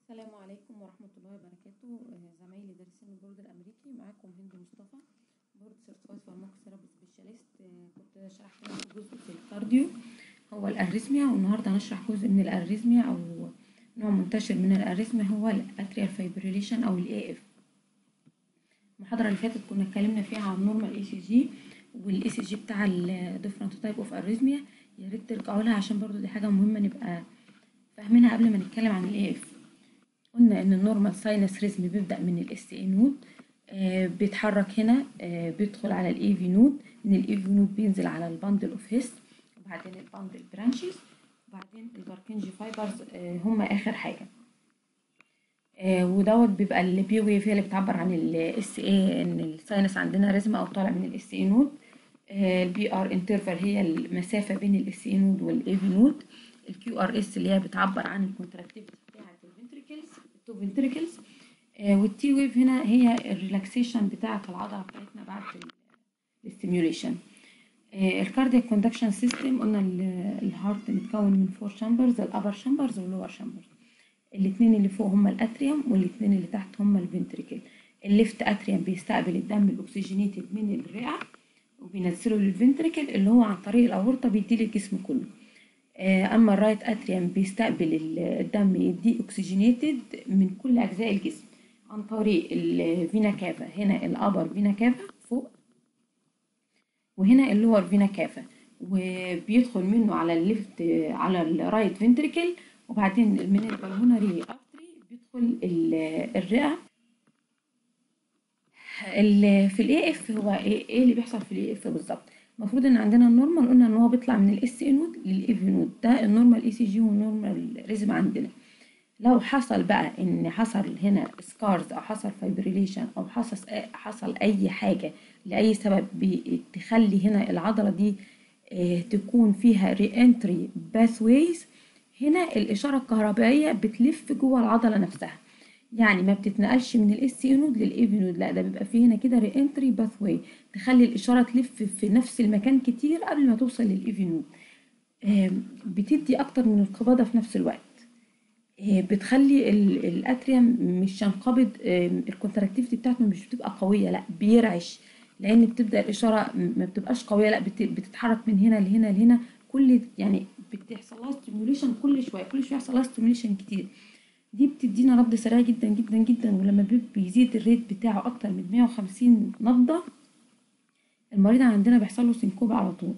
السلام عليكم ورحمة الله وبركاته آه، زمايلي دارسين البورد الأمريكي معاكم هند مصطفى بورد سيرتيفايد فارماكوثيرابي سبيشاليست آه، كنت شرحت لكم جزء في الكارديو هو الأريثميا والنهاردة هنشرح جزء من الأريثميا أو نوع منتشر من الأريثميا هو الأتريال فايبريليشن أو ال AF المحاضرة اللي فاتت كنا اتكلمنا فيها عن نورمال اي سي جي والاي سي جي بتاع الديفرنت تايب اوف اريثميا يا ريت ترجعوا لها عشان برضو دي حاجة مهمة نبقى فاهمينها قبل ما نتكلم عن الاي اف قلنا ان النورمال ساينس ريزم بيبدا من الاس اي نود آه بيتحرك هنا آه بيدخل على الاي في نود من الاي في نود بينزل على الباندل اوف هيست وبعدين الباندل برانشز وبعدين الباركنجي فايبرز آه هم اخر حاجه آه ودوت بيبقى البي ويف هي اللي بتعبر عن الاس اي ان الساينس عندنا ريزم او طالع من الاس اي نود البي ار انترفال هي المسافه بين الاس اي نود والاي في نود الكيو ار اس اللي هي بتعبر عن الكونتراكتيفيتي بتاعه الفنتريكلز التو فنتريكلز والتي ويف هنا هي الريلاكسيشن بتاعه العضله بتاعتنا بعد الاستيميوليشن الكاردياك كوندكشن سيستم قلنا الهارت متكون من فور شامبرز الابر شامبرز واللور شامبرز الاثنين اللي فوق هما الاتريوم والاثنين اللي تحت هما الفنتريكل الليفت اتريوم بيستقبل الدم الاكسجينيتد من الرئه وبينزله للفنتريكل اللي هو عن طريق الاورطه بيديه للجسم كله اما الرايت اتريوم بيستقبل الدم يديه اوكسجينيتد من كل اجزاء الجسم عن طريق الفينا كافا هنا الابر فينا كافا فوق وهنا اللور فينا كافا وبيدخل منه على الليفت على الرايت فنتريكل وبعدين من البلمونري ارتري بيدخل الرئه في الاي اف هو ايه اللي بيحصل في الاي اف بالظبط المفروض ان عندنا النورمال قلنا ان هو بيطلع من الاس اي نود للاي في نود ده النورمال اي سي جي والنورمال ريزم عندنا لو حصل بقى ان حصل هنا سكارز او حصل فايبريليشن او حصل حصل اي حاجه لاي سبب بتخلي هنا العضله دي اه تكون فيها ري انتري باثويز هنا الاشاره الكهربائيه بتلف جوه العضله نفسها يعني ما بتتنقلش من الاس سي نود للاي في نود لا ده بيبقى فيه هنا كده ري انتري باث واي تخلي الاشاره تلف في نفس المكان كتير قبل ما توصل للاي في نود بتدي اكتر من انقباضه في نفس الوقت بتخلي الاتريوم مش ينقبض الكونتراكتيفيتي بتاعته مش بتبقى قويه لا بيرعش لان بتبدا الاشاره ما بتبقاش قويه لا بتتحرك من هنا لهنا لهنا كل يعني بتحصل لها ستيميوليشن كل شويه كل شويه يحصل لها ستيميوليشن كتير دي بتدينا نبض سريع جدا جدا جدا ولما بيزيد الريت بتاعه اكتر من 150 نبضه المريض عندنا بيحصل له سنكوب على طول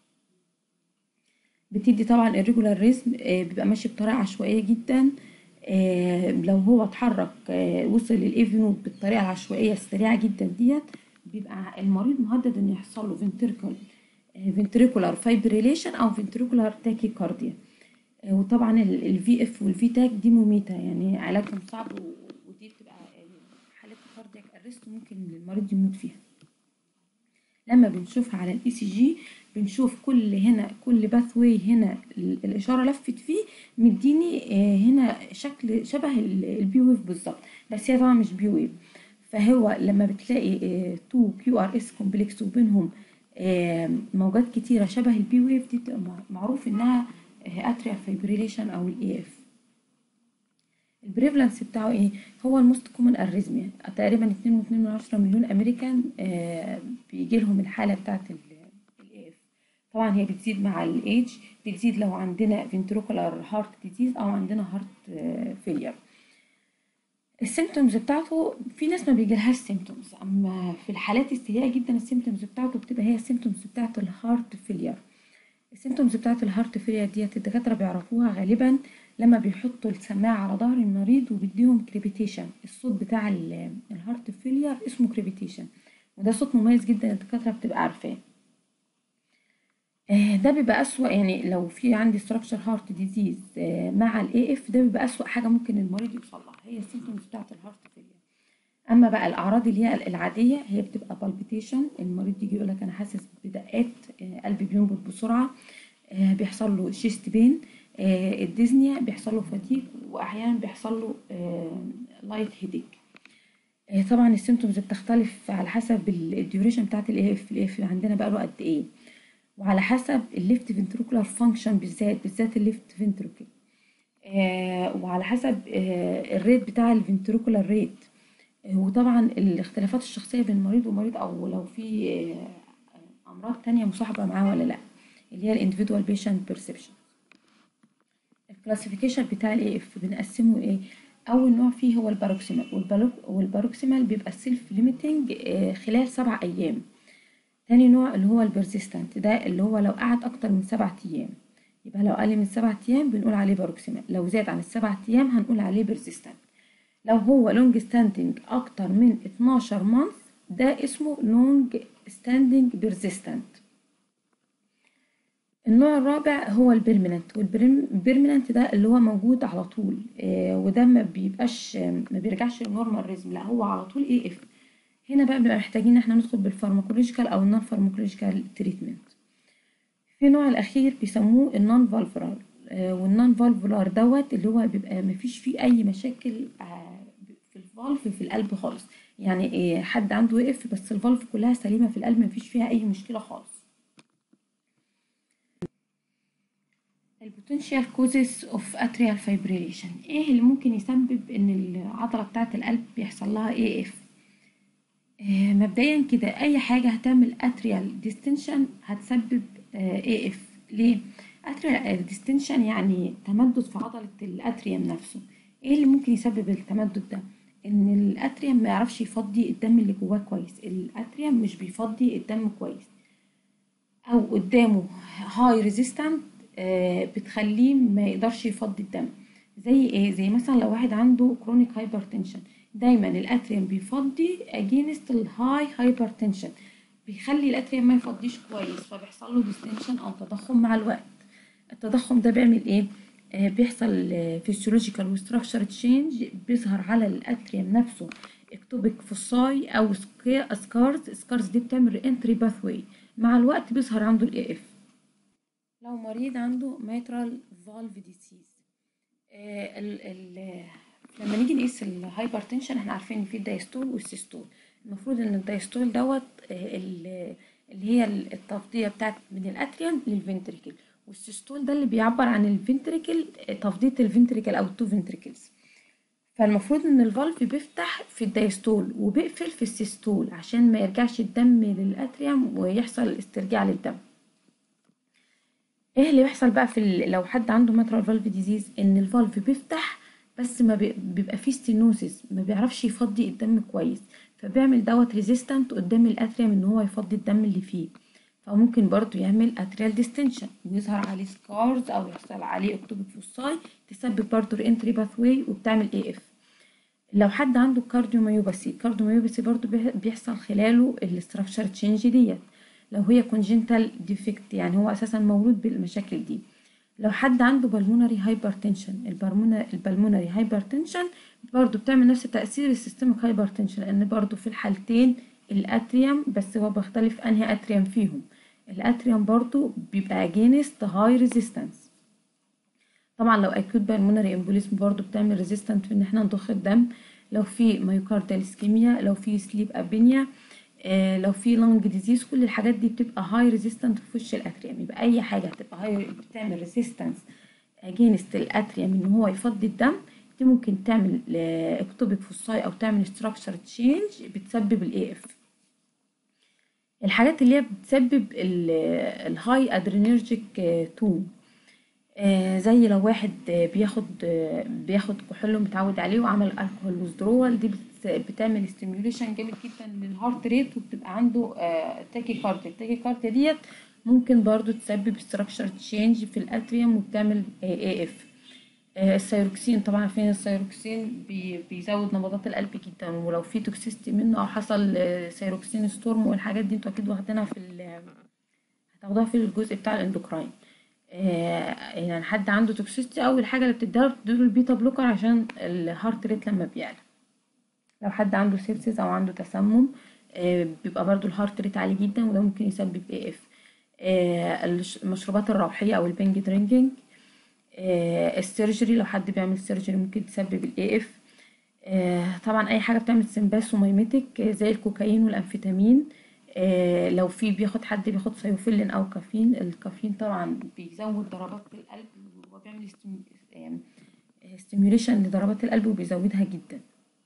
بتدي طبعا الريجولار ريزم بيبقى ماشي بطريقه عشوائيه جدا لو هو اتحرك وصل للايفي نود بالطريقه العشوائيه السريعه جدا ديت بيبقى المريض مهدد ان يحصل له فنتريكول فنتريكولار فايبريليشن او فنتريكولار تاكيكارديا وطبعا الفي اف والفي تاك دي مميتة يعني علاجهم صعب ودي بتبقى حالة كاردياك ارست ممكن المريض يموت فيها لما بنشوفها على الاي سي جي بنشوف كل هنا كل باث واي هنا الاشاره لفت فيه مديني هنا شكل شبه البي ويف بالظبط بس هي طبعا مش بي ويف فهو لما بتلاقي تو كيو ار اس كومبلكس وبينهم موجات كتيره شبه البي ويف دي معروف انها اتريال فايبريليشن او الاي اف البريفلانس بتاعه ايه هو الموست كومن اريزميا تقريبا 2.2 مليون امريكان آه بيجي لهم الحاله بتاعه الاي اف طبعا هي بتزيد مع الايج بتزيد لو عندنا فنتروكولار هارت ديزيز او عندنا هارت آه فيلير السيمتومز بتاعته في ناس ما بيجيلهاش سيمتومز اما في الحالات السيئه جدا السيمتومز بتاعته بتبقى هي السيمتومز بتاعه الهارت فيلير السيمتومز بتاعت الهارت فيلير ديت الدكاتره بيعرفوها غالبا لما بيحطوا السماعه على ظهر المريض وبيديهم كريبيتيشن الصوت بتاع الهارت فيلير اسمه كريبيتيشن وده صوت مميز جدا الدكاتره بتبقى عارفاه ده بيبقى أسوأ يعني لو في عندي structure heart disease مع الاي اف ده بيبقى أسوأ حاجة ممكن المريض يوصل لها هي السيمتومز بتاعت الهارت فيلير اما بقى الاعراض اللي هي العاديه هي بتبقى بالبيتيشن المريض يجي يقول لك انا حاسس بدقات قلبي بينبض بسرعه بيحصل له شيست بين الديزنيا بيحصل له فاتيك واحيانا بيحصل له لايت هيديك طبعا السيمتومز بتختلف على حسب الديوريشن بتاعت الاي اف الاي اف عندنا بقى له قد ايه وعلى حسب الليفت فنتروكولار فانكشن بالذات بالذات الليفت فنتروكل آه، وعلى حسب آه، الريت بتاع الفنتريكولار ريت آه، وطبعا الاختلافات الشخصية بين مريض ومريض أو لو في آه، أمراض تانية مصاحبة معاه ولا لأ اللي هي الاندفيدوال بيشنت بيرسبشن الكلاسيفيكيشن بتاع الاي اف بنقسمه ايه اول نوع فيه هو الباروكسيمال والبالو- والباروكسيمال بيبقى سيلف ليميتنج خلال سبع ايام تاني نوع اللي هو البرزيستنت ده اللي هو لو قعد اكتر من سبعة ايام يبقى لو اقل من سبعة ايام بنقول عليه باروكسيمال لو زاد عن السبعة ايام هنقول عليه بيرزيستنت لو هو لونج ستاندنج اكتر من 12 مانث ده اسمه لونج ستاندنج بيرزيستنت النوع الرابع هو البيرمننت والبيرمننت ده اللي هو موجود على طول آه وده ما بيبقاش ما بيرجعش للنورمال ريزم لا هو على طول اي اف هنا بقى بنبقى محتاجين ان احنا ندخل بالفارماكولوجيكال او النون فارماكولوجيكال تريتمنت في نوع الاخير بيسموه النون فالفولار آه والنون فالفولار دوت اللي هو بيبقى ما فيش فيه اي مشاكل آه في الفالف في القلب خالص يعني آه حد عنده وقف بس الفالف كلها سليمه في القلب ما فيش فيها اي مشكله خالص البوتنشال كوزز اوف اتريال فايبريليشن ايه اللي ممكن يسبب ان العضله بتاعه القلب بيحصل لها اي اف مبدئيا كده اي حاجه هتعمل اتريال ديستنشن هتسبب اي اف ليه اتريال ديستنشن يعني تمدد في عضله الاتريوم نفسه ايه اللي ممكن يسبب التمدد ده ان الاتريوم ما يعرفش يفضي الدم اللي جواه كويس الاتريوم مش بيفضي الدم كويس او قدامه هاي ريزيستنت بتخليه ما يقدرش يفضي الدم زي ايه زي مثلا لو واحد عنده كرونيك هايبرتنشن دايما الاتريوم بيفضي اجينست الهاي هايبرتنشن بيخلي الاتريوم ما يفضيش كويس فبيحصل له ديستنشن او تضخم مع الوقت التضخم ده بيعمل ايه آه بيحصل فيسيولوجيكال وستراكشر تشينج بيظهر على الاتريوم نفسه اكتوبيك فوساي او سكارز سكارز دي بتعمل انتري باثوي مع الوقت بيظهر عنده الاي اف لو مريض عنده ميترال فالف ديسيز آه ال ال لما نيجي نقيس الهايبرتنشن احنا عارفين ان في الدايستول والسيستول المفروض ان الدايستول دوت آه اللي هي التفضيه بتاعت من الاتريوم للفنتريكل والسيستول ده اللي بيعبر عن الفنتريكل تفضيه الفنتريكل او التو فنتريكلز فالمفروض ان الفالف بيفتح في الدايستول وبيقفل في السيستول عشان ما يرجعش الدم للاتريوم ويحصل استرجاع للدم ايه اللي بيحصل بقى في لو حد عنده ماترال فالف ديزيز ان الفالف بيفتح بس ما بيبقى فيه ستينوسيس ما بيعرفش يفضي الدم كويس فبيعمل دوت ريزيستنت قدام الاتريوم ان هو يفضي الدم اللي فيه فممكن برضو يعمل اتريال ديستنشن ويظهر عليه سكارز او يحصل عليه اكتوبيك فوساي تسبب برضو الانتري باثوي وبتعمل اي اف لو حد عنده كارديوميوباثي الكارديوميوباثي برضو بيحصل خلاله الاستراكشر تشينج ديت لو هي كونجنتال ديفكت يعني هو اساسا مولود بالمشاكل دي لو حد عنده بالمونري هايبرتنشن البلمونري هايبرتنشن برضو بتعمل نفس تأثير السيستمك هايبرتنشن لان برضو في الحالتين الاتريوم بس هو بيختلف انهي اتريوم فيهم الاتريوم برضو بيبقى اجينست هاي ريزيستنس طبعا لو اكيوت بالمونري امبوليزم برضو بتعمل ريزيستنت في ان احنا نضخ الدم لو في مايوكاردال اسكيميا لو في سليب ابينيا آه لو في لونج ديزيز كل الحاجات دي بتبقى هاي ريزيستنت في وش الاتريوم يبقى اي حاجه هتبقى هاي بتعمل ريزيستنس اجينست الاتريوم ان هو يفضي الدم دي ممكن تعمل اكتوبيك فوساي او تعمل ستراكشر تشينج بتسبب الاي اف الحاجات اللي هي بتسبب الهاي ادرينرجيك تون آه زي لو واحد بياخد بياخد كحول متعود عليه وعمل الكحول ويزدرول دي بتعمل ستيميوليشن جامد جدا للهارت ريت وبتبقى عنده آه تاكي كارديا التاكي كارديا ديت ممكن برضو تسبب ستراكشر تشينج في الاتريوم وبتعمل اي اف آه السيروكسين طبعا عارفين السيروكسين بي بيزود نبضات القلب جدا ولو في توكسيستي منه او حصل سيروكسين ستورم والحاجات دي انتوا اكيد واخدينها في هتاخدوها في الجزء بتاع الاندوكراين يعني حد عنده توكسيستي اول حاجه اللي بتديها بتديله البيتا بلوكر عشان الهارت ريت لما بيعلى لو حد عنده سيبسيس او عنده تسمم بيبقى برضو الهارت ريت عالي جدا وده ممكن يسبب اي اف المشروبات الروحيه او البنج درينكينج السيرجري لو حد بيعمل سيرجري ممكن تسبب الاي اف طبعا اي حاجه بتعمل سمباس وميمتك زي الكوكايين والامفيتامين آه لو في بياخد حد بياخد سيوفيلين او كافيين الكافيين طبعا بيزود ضربات القلب وبيعمل ستيميوليشن لضربات القلب وبيزودها جدا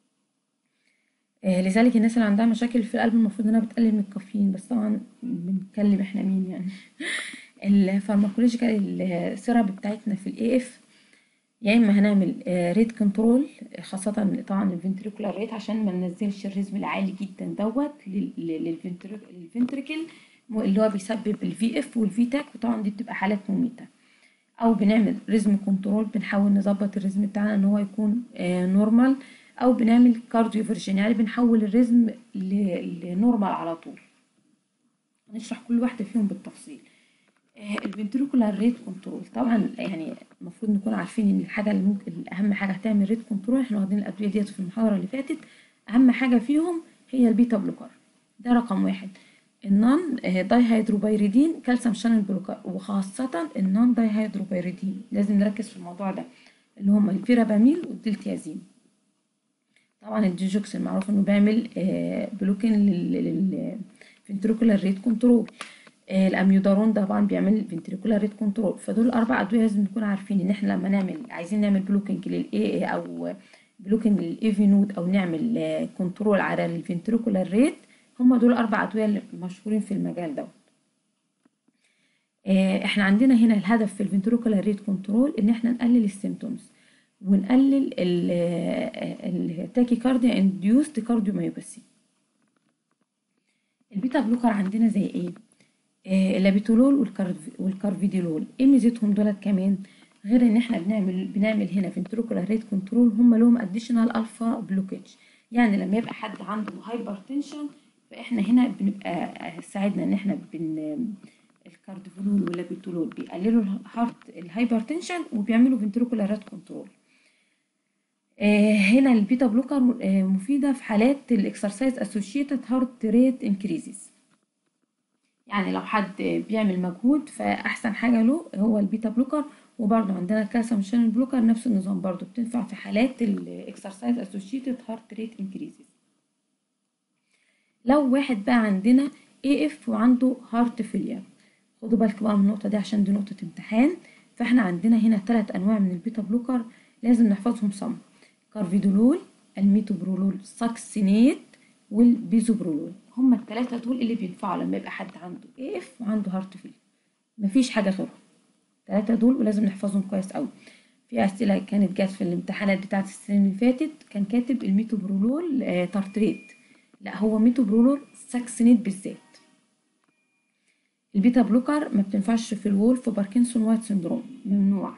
آه، لذلك الناس اللي عندها مشاكل في القلب المفروض انها بتقلل من الكافيين بس طبعا بنتكلم احنا مين يعني الفارماكولوجيكال السيراب بتاعتنا في الاي اف يا اما هنعمل ريت كنترول خاصة طبعا الفنتريكولار ريت عشان ما ننزلش الريزم العالي جدا دوت للفنتريكل اللي هو بيسبب الفي اف والفي تاك وطبعا دي بتبقى حالات مميتة او بنعمل ريزم كنترول بنحاول نظبط الريزم بتاعنا ان هو يكون نورمال او بنعمل كارديو فيرجن يعني بنحول الريزم لنورمال على طول هنشرح كل واحدة فيهم بالتفصيل الفنتريكولار ريت كنترول طبعا يعني المفروض نكون عارفين ان الحاجه اللي ممكن اهم حاجه هتعمل ريت كنترول احنا واخدين الادويه ديت في المحاضره اللي فاتت اهم حاجه فيهم هي البيتا بلوكر ده رقم واحد النون داي هيدروبيريدين كالسيوم شانل بلوكر وخاصه النون داي هيدروبيريدين لازم نركز في الموضوع ده اللي هم الفيراباميل والدلتيازين طبعا الديجوكسين معروف انه بيعمل بلوكين للفنتريكولار ريت كنترول الاميودارون طبعا بيعمل فنتريكولار ريت كنترول فدول اربع ادويه لازم نكون عارفين ان احنا لما نعمل عايزين نعمل بلوكينج للاي او بلوكينج للايفي نود او نعمل كنترول على الفنتريكولار ريت هم دول اربع ادويه المشهورين في المجال دوت احنا عندنا هنا الهدف في الفنتريكولار ريت كنترول ان احنا نقلل السيمتومز ونقلل التاكيكارديا انديوست كارديوميوباثي البيتا بلوكر عندنا زي ايه اللابيتولول والكارفيديلول ايه ميزتهم دولت كمان غير ان احنا بنعمل بنعمل هنا فنتريكولار ريت كنترول هم لهم اديشنال الفا بلوكيج يعني لما يبقى حد عنده هايبرتنشن فاحنا هنا بنبقى ساعدنا ان احنا بن الكارديفولول واللابيتولول بيقللوا الهارت الهايبرتنشن وبيعملوا فنتريكولار ريت كنترول هنا البيتا بلوكر مفيدة في حالات الاكسرسايز اسوشيتد هارت ريت انكريزز يعني لو حد بيعمل مجهود فاحسن حاجه له هو البيتا بلوكر وبرده عندنا الكالسيوم شانل بلوكر نفس النظام برده بتنفع في حالات الاكسرسايز اسوشيتد هارت ريت انكريزز لو واحد بقى عندنا اي اف وعنده هارت فيلير خدوا بالكم بقى من النقطه دي عشان دي نقطه امتحان فاحنا عندنا هنا ثلاث انواع من البيتا بلوكر لازم نحفظهم صم كارفيدولول الميتوبرولول ساكسينيت والبيزوبرولول هما الثلاثة دول اللي بينفعوا لما يبقى حد عنده اي اف وعنده هارت فيل مفيش حاجة غيرهم الثلاثة دول ولازم نحفظهم كويس قوي في أسئلة كانت جات في الامتحانات بتاعت السنين اللي فاتت كان كاتب الميتوبرولول آه تارتريت لا هو ميتوبرولول ساكسينيت بالذات البيتا بلوكر ما بتنفعش في الولف باركنسون وايت سندروم ممنوع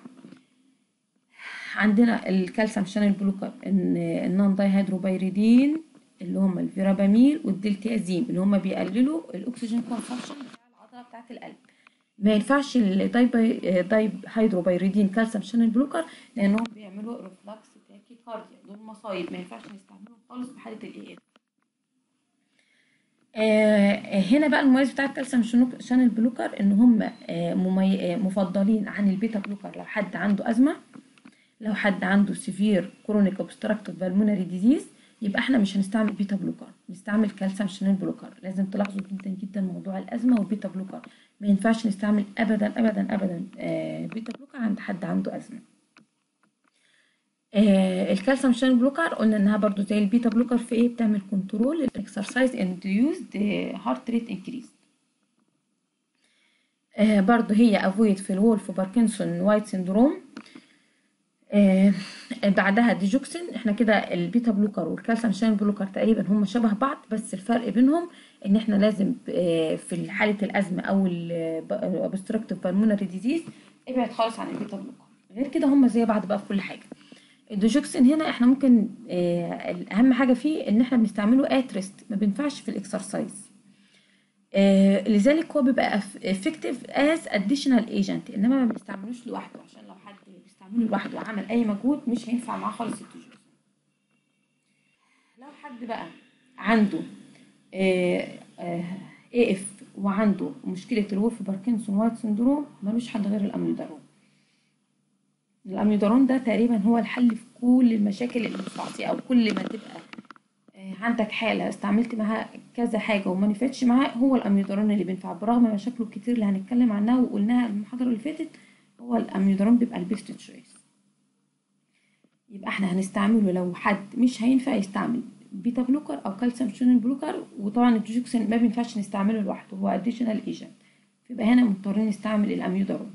عندنا الكالسيوم شانل بلوكر النون داي هيدروبيريدين اللي هم الفيراباميل والدلتيازيم اللي هم بيقللوا الاكسجين كونسبشن بتاع العضله بتاعه القلب ما ينفعش الدايب دايب هيدروبيريدين كالسيوم شانل بلوكر لانهم بيعملوا ريفلكس تاكي كارديا دول مصايب ما ينفعش نستعملهم خالص في حاله الاي اف آه هنا بقى المميز بتاع الكالسيوم شانل بلوكر ان هم آه ممي... مفضلين عن البيتا بلوكر لو حد عنده ازمه لو حد عنده سيفير كرونيك اوبستراكتيف بالمونري ديزيز يبقى احنا مش هنستعمل بيتا بلوكر نستعمل كالسيوم شانل بلوكر لازم تلاحظوا جدا جدا موضوع الازمه والبيتا بلوكر ما ينفعش نستعمل ابدا ابدا ابدا آه بيتا بلوكر عند حد عنده ازمه آه الكالسيوم شانل بلوكر قلنا انها برضو زي البيتا بلوكر في ايه بتعمل كنترول الاكسرسايز انديوزد هارت ريت انكريز آه برضو هي افويد في الولف باركنسون وايت سندروم آه بعدها ديجوكسين احنا كده البيتا بلوكر والكالسيوم شانل بلوكر تقريبا هم شبه بعض بس الفرق بينهم ان احنا لازم آه في حاله الازمه او الابستراكتيف بالمونري ديزيز ابعد خالص عن البيتا بلوكر غير كده هم زي بعض بقى في كل حاجه الديجوكسين هنا احنا ممكن آه اهم حاجه فيه ان احنا بنستعمله اتريست ما بينفعش في الاكسرسايز آه لذلك هو بيبقى افكتيف از اديشنال ايجنت انما ما بنستعملوش لوحده عشان لو حد بيستعمله لوحده وعمل اي مجهود مش هينفع معاه خالص التجوز لو حد بقى عنده اي اف وعنده مشكله الولف باركنسون وايت سندروم ملوش حل غير الاميودارون الاميودارون ده تقريبا هو الحل في كل المشاكل المستعصيه او كل ما تبقى عندك حاله استعملت معاها كذا حاجه وما نفعتش معاه هو الاميودارون اللي بينفع برغم مشاكله الكتير اللي هنتكلم عنها وقلناها المحاضره اللي فاتت هو الاميودارون بيبقى البيست تشويس يبقى احنا هنستعمله لو حد مش هينفع يستعمل بيتا بلوكر او كالسيوم شانل بلوكر وطبعا الديجوكسين ما بينفعش نستعمله لوحده هو اديشنال ايجنت يبقى هنا مضطرين نستعمل الاميودارون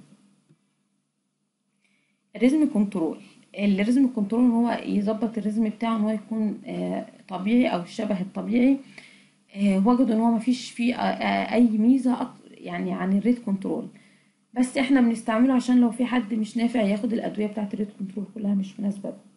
الريزم كنترول الريزم كنترول هو يظبط الريزم بتاعه ان هو يكون آه طبيعي او شبه الطبيعي آه وجدوا ان هو مفيش فيه آه اي ميزه يعني عن الريت كنترول بس احنا بنستعمله عشان لو في حد مش نافع ياخد الادويه بتاعه الريت كنترول كلها مش مناسبه له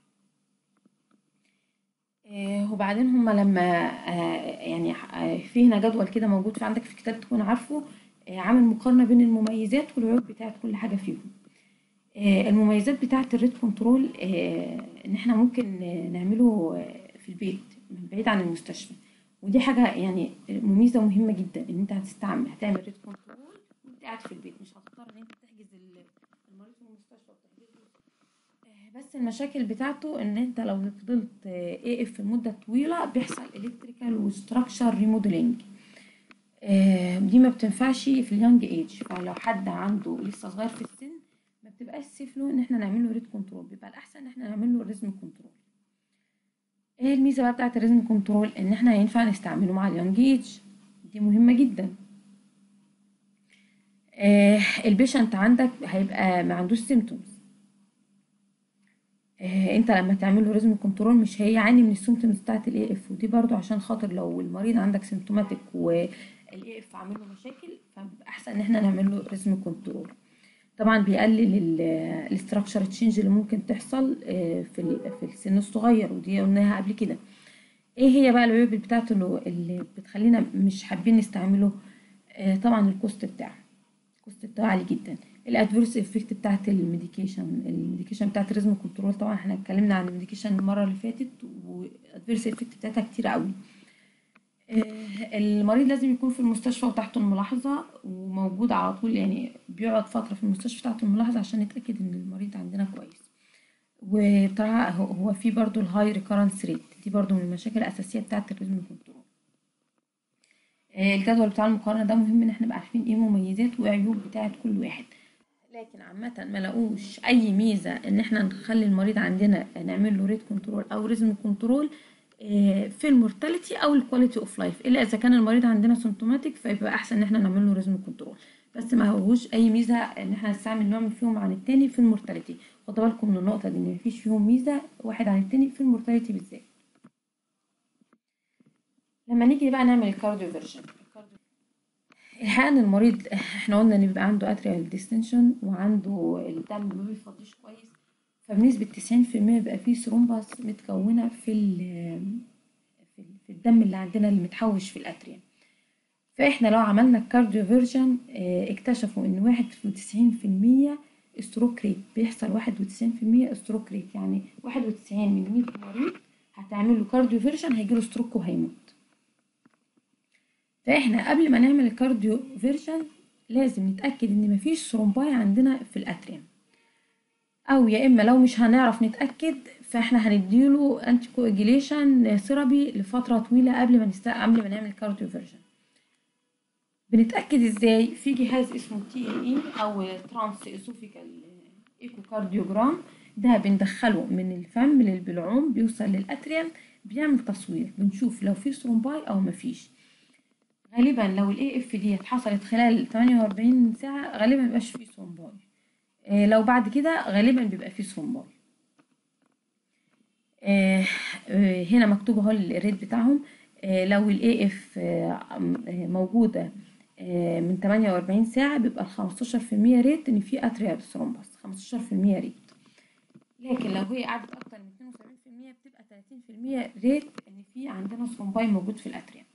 وبعدين هما لما يعني في هنا جدول كده موجود في عندك في الكتاب تكون عارفه عامل مقارنه بين المميزات والعيوب بتاعه كل حاجه فيهم المميزات بتاعه الريت كنترول ان احنا ممكن نعمله في البيت بعيد عن المستشفى ودي حاجه يعني مميزه ومهمه جدا ان انت هتستعمل هتعمل ريت كنترول وانت قاعد في البيت مش هتضطر ان انت تحجز المريض في المستشفى وتحجزه بس المشاكل بتاعته ان انت لو فضلت اي اف لمده طويله بيحصل الكتريكال وستراكشر ريموديلنج دي ما بتنفعش في اليونج ايج فلو حد عنده لسه صغير في السن ما بتبقاش سيف له ان احنا نعمل له ريت كنترول بيبقى الاحسن ان احنا نعمل له ريزم كنترول ايه الميزه بقى بتاعت الريزم كنترول ان احنا ينفع نستعمله مع اليونج ايج دي مهمه جدا آه البيشنت عندك هيبقى ما عندوش سيمتومز آه انت لما تعمل له ريزم كنترول مش هيعاني من السيمتومز بتاعت الاي اف ودي برضو عشان خاطر لو المريض عندك سيمتوماتيك والاي اف عامل له مشاكل فاحسن ان احنا نعمل له ريزم كنترول طبعا بيقلل الاستراكشر تشينج اللي ممكن تحصل آه في في السن الصغير ودي قلناها قبل كده ايه هي بقى العيوب بتاعته اللي بتخلينا مش حابين نستعمله طبعا الكوست بتاعه الكوست بتاعه عالي جدا الادفيرس افكت بتاعت الميديكيشن الميديكيشن بتاعت الريزم كنترول طبعا احنا اتكلمنا عن الميديكيشن المره اللي فاتت والادفيرس افكت بتاعتها كتير قوي المريض لازم يكون في المستشفى وتحت الملاحظه وموجود على طول يعني بيقعد فتره في المستشفى تحت الملاحظه عشان نتاكد ان المريض عندنا كويس وبصراحه هو في برضو الهاي ريكارنس ريت دي برضو من المشاكل الاساسيه بتاعت الريزم كنترول الجدول بتاع المقارنه ده مهم ان احنا نبقى عارفين ايه مميزات وعيوب بتاعت كل واحد لكن عامة ما لقوش أي ميزة إن احنا نخلي المريض عندنا نعمل له ريت كنترول أو ريزم كنترول في المورتاليتي أو الكواليتي أوف لايف إلا إذا كان المريض عندنا سيمتوماتيك فيبقى أحسن إن احنا نعمل له ريزم كنترول بس ما هوش أي ميزة إن احنا نستعمل نوع فيهم عن التاني في المورتاليتي خدوا بالكم من النقطة دي إن مفيش فيهم ميزة واحد عن التاني في المورتاليتي بالذات لما نيجي بقى نعمل الكارديو فيرجن الحقيقة ان المريض احنا قلنا ان بيبقى عنده اتريال ديستنشن وعنده الدم ما بيفضيش كويس فبنسبة تسعين في المية بيبقى فيه ثرومبس متكونة في في الدم اللي عندنا اللي متحوش في الاتريا فاحنا لو عملنا الكارديو فيرجن اه اكتشفوا ان واحد وتسعين في المية ستروك ريت بيحصل واحد وتسعين في المية ستروك ريت يعني واحد وتسعين من مية مريض هتعمل له كارديو فيرجن هيجيله ستروك وهيموت فاحنا قبل ما نعمل الكارديو فيرجن لازم نتاكد ان مفيش ثرومباي عندنا في الاتريم او يا اما لو مش هنعرف نتاكد فاحنا هنديله انتي كواجيليشن ثيرابي لفتره طويله قبل ما نست قبل ما نعمل كارديو فيرجن بنتاكد ازاي في جهاز اسمه تي اي او ترانس اسوفيكال ايكو كارديوجرام ده بندخله من الفم للبلعوم بيوصل للاتريم بيعمل تصوير بنشوف لو في ثرومباي او مفيش غالبا لو الاي اف دي حصلت خلال 48 ساعة غالبا مبيبقاش فيه ثرومباي إيه لو بعد كده غالبا بيبقى فيه ثرومباي إيه هنا مكتوب اهو الريت بتاعهم إيه لو الاي اف موجودة من 48 ساعة بيبقى ال 15% ريت ان في اتريال ثرومبس 15% ريت لكن لو هي قعدت اكتر من 72% بتبقى 30% ريت ان في عندنا ثرومباي موجود في الاتريال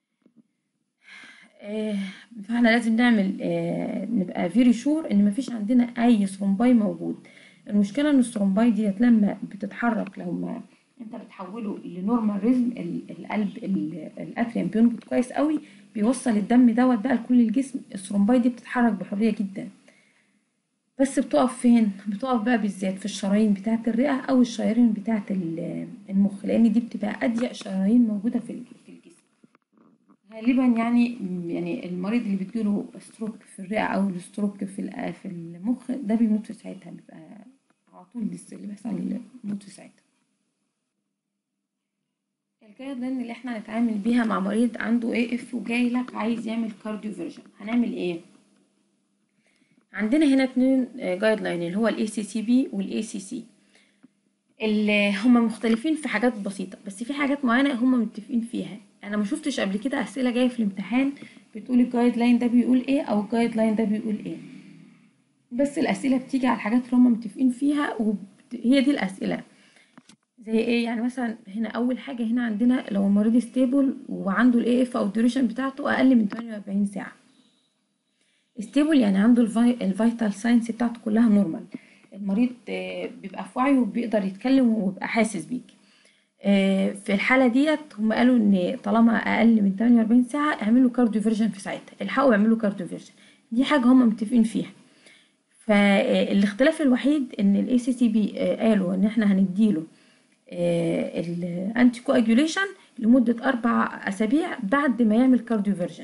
فاحنا لازم نعمل آه نبقى فيري شور ان مفيش عندنا اي ثرومباي موجود المشكله ان الثرومباي ديت لما بتتحرك لما انت بتحوله لنورمال ريزم القلب الاتريم بينبض كويس قوي بيوصل الدم دوت بقى لكل الجسم الثرومباي دي بتتحرك بحريه جدا بس بتقف فين بتقف بقى بالذات في الشرايين بتاعه الرئه او الشرايين بتاعه المخ لان دي بتبقى اضيق شرايين موجوده في الجسم غالبا يعني يعني المريض اللي بتجيله ستروك في الرئه او الستروك في في المخ ده بيموت في ساعتها بيبقى على طول اللي بيحصل موت في ساعتها الجايد لاين اللي احنا هنتعامل بيها مع مريض عنده اي اف وجاي لك عايز يعمل كارديو فيرجن هنعمل ايه عندنا هنا اتنين جايد لاين اللي هو الاي سي سي بي والاي سي سي اللي هما مختلفين في حاجات بسيطه بس في حاجات معينه هما متفقين فيها انا ما شفتش قبل كده اسئله جايه في الامتحان بتقول الجايد لاين ده بيقول ايه او الجايد لاين ده بيقول ايه بس الاسئله بتيجي على الحاجات اللي هما متفقين فيها وهي دي الاسئله زي ايه يعني مثلا هنا اول حاجه هنا عندنا لو المريض ستيبل وعنده الاي اف او الديوريشن بتاعته اقل من 48 ساعه ستيبل يعني عنده الفيتال ساينس بتاعته كلها نورمال المريض بيبقى في وعيه وبيقدر يتكلم ويبقى حاسس بيك في الحاله ديت هم قالوا ان طالما اقل من 48 ساعه اعملوا كارديو فيرجن في ساعتها الحقوا اعملوا كارديو فيرجن دي حاجه هم متفقين فيها فالاختلاف الوحيد ان الاي سي سي بي قالوا ان احنا هنديله الانتي كواجوليشن لمده اربع اسابيع بعد ما يعمل كارديو فيرجن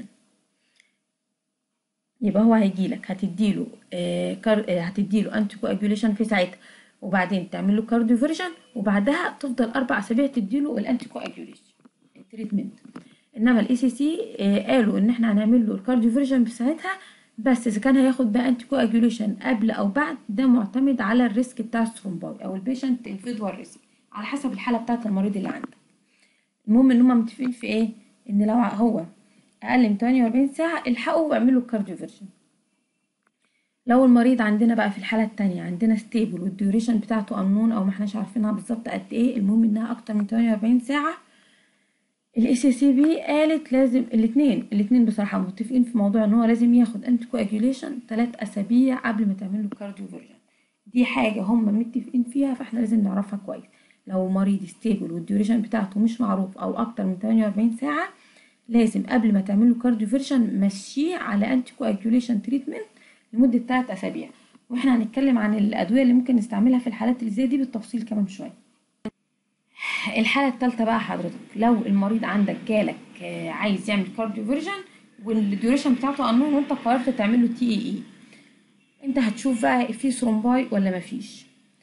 يبقى هو هيجيلك هتديله آه كار... آه هتديله انتي كواجوليشن في ساعتها وبعدين تعمل له كارديو فيرجن وبعدها تفضل اربع اسابيع تديله الانتي كواجوليشن التريتمنت انما الاي سي سي قالوا ان احنا هنعمل له الكارديو فيرجن في ساعتها بس اذا كان هياخد بقى انتي كواجوليشن قبل او بعد ده معتمد على الريسك بتاع الثرومباي او البيشنت الفيدوال ريسك على حسب الحاله بتاعه المريض اللي عندك المهم ان هم متفقين في ايه ان لو هو اقل من 48 ساعه الحقوا واعملوا الكارديو فيرجن لو المريض عندنا بقى في الحاله التانية عندنا ستيبل والديوريشن بتاعته امنون او ما احناش عارفينها بالظبط قد ايه المهم انها اكتر من 48 ساعه الاي سي سي بي قالت لازم الاثنين الاثنين بصراحه متفقين في موضوع ان هو لازم ياخد انتي كواجوليشن 3 اسابيع قبل ما تعمل له كارديو فيرجن دي حاجه هم متفقين فيها فاحنا لازم نعرفها كويس لو مريض ستيبل والديوريشن بتاعته مش معروف او اكتر من 48 ساعه لازم قبل ما تعمل له كارديو فيرجن مشيه على انتي كواجوليشن تريتمنت لمده 3 اسابيع واحنا هنتكلم عن الادويه اللي ممكن نستعملها في الحالات اللي زي دي بالتفصيل كمان شويه الحاله الثالثه بقى حضرتك لو المريض عندك جالك عايز يعمل كارديو فيرجن والديوريشن بتاعته انون وانت قررت تعمل له تي اي اي انت هتشوف بقى في ثرومباي ولا مفيش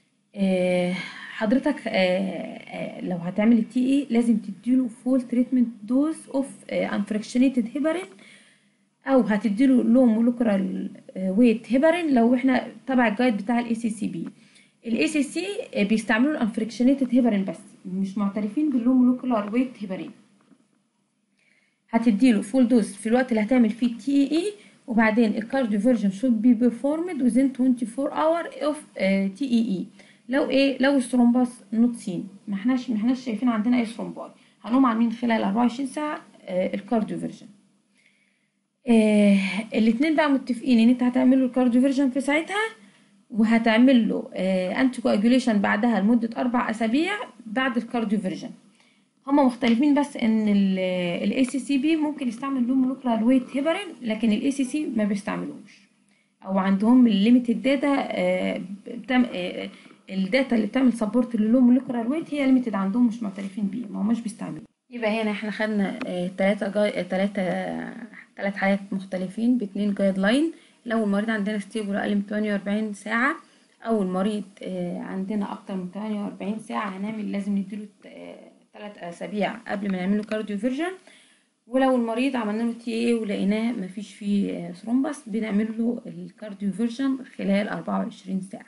حضرتك لو هتعمل التي اي لازم تديله فول تريتمنت دوز اوف انفركشنيتد هيبرين او هتديله لو مولكولار ويت هيبرين لو احنا تبع الجايد بتاع الاي سي سي بي الاي سي سي بيستعملوا الانفركشنيتد هيبرين بس مش معترفين باللو مولكولار ويت هيبرين هتديله فول دوز في الوقت اللي هتعمل فيه تي اي وبعدين الكارديو فيرجن should be performed within 24 hour of تي اي اي لو ايه لو الثرومباس نوت سين ما احناش ما احناش شايفين عندنا اي ثرومباي هنقوم عاملين خلال 24 ساعه آه الكارديو فيرجن آه الاثنين بقى متفقين ان انت هتعمل له الكارديو فيرجن في ساعتها وهتعمل له آه انتي كواجوليشن بعدها لمده اربع اسابيع بعد الكارديو فيرجن هما مختلفين بس ان الاي سي سي بي ممكن يستعمل لهم مولكولار ويت هيبرين لكن الاي سي سي ما بيستعملوش او عندهم الليميتد داتا بتعمل الداتا اللي بتعمل سبورت للو مولكولار ويت هي ليميتد عندهم مش معترفين بيه ما هماش بيستعملوا يبقى هنا احنا خدنا ثلاثة جاي ثلاثة ثلاث حالات مختلفين باتنين جايد لاين لو المريض عندنا ستيبل اقل من 48 ساعة او المريض عندنا اكتر من 48 ساعة هنعمل لازم نديله ثلاث اسابيع قبل ما نعمل له كارديو فيرجن ولو المريض عملنا له تي اي ولقيناه مفيش فيه ثرومبس بنعمل له الكارديو فيرجن خلال 24 ساعة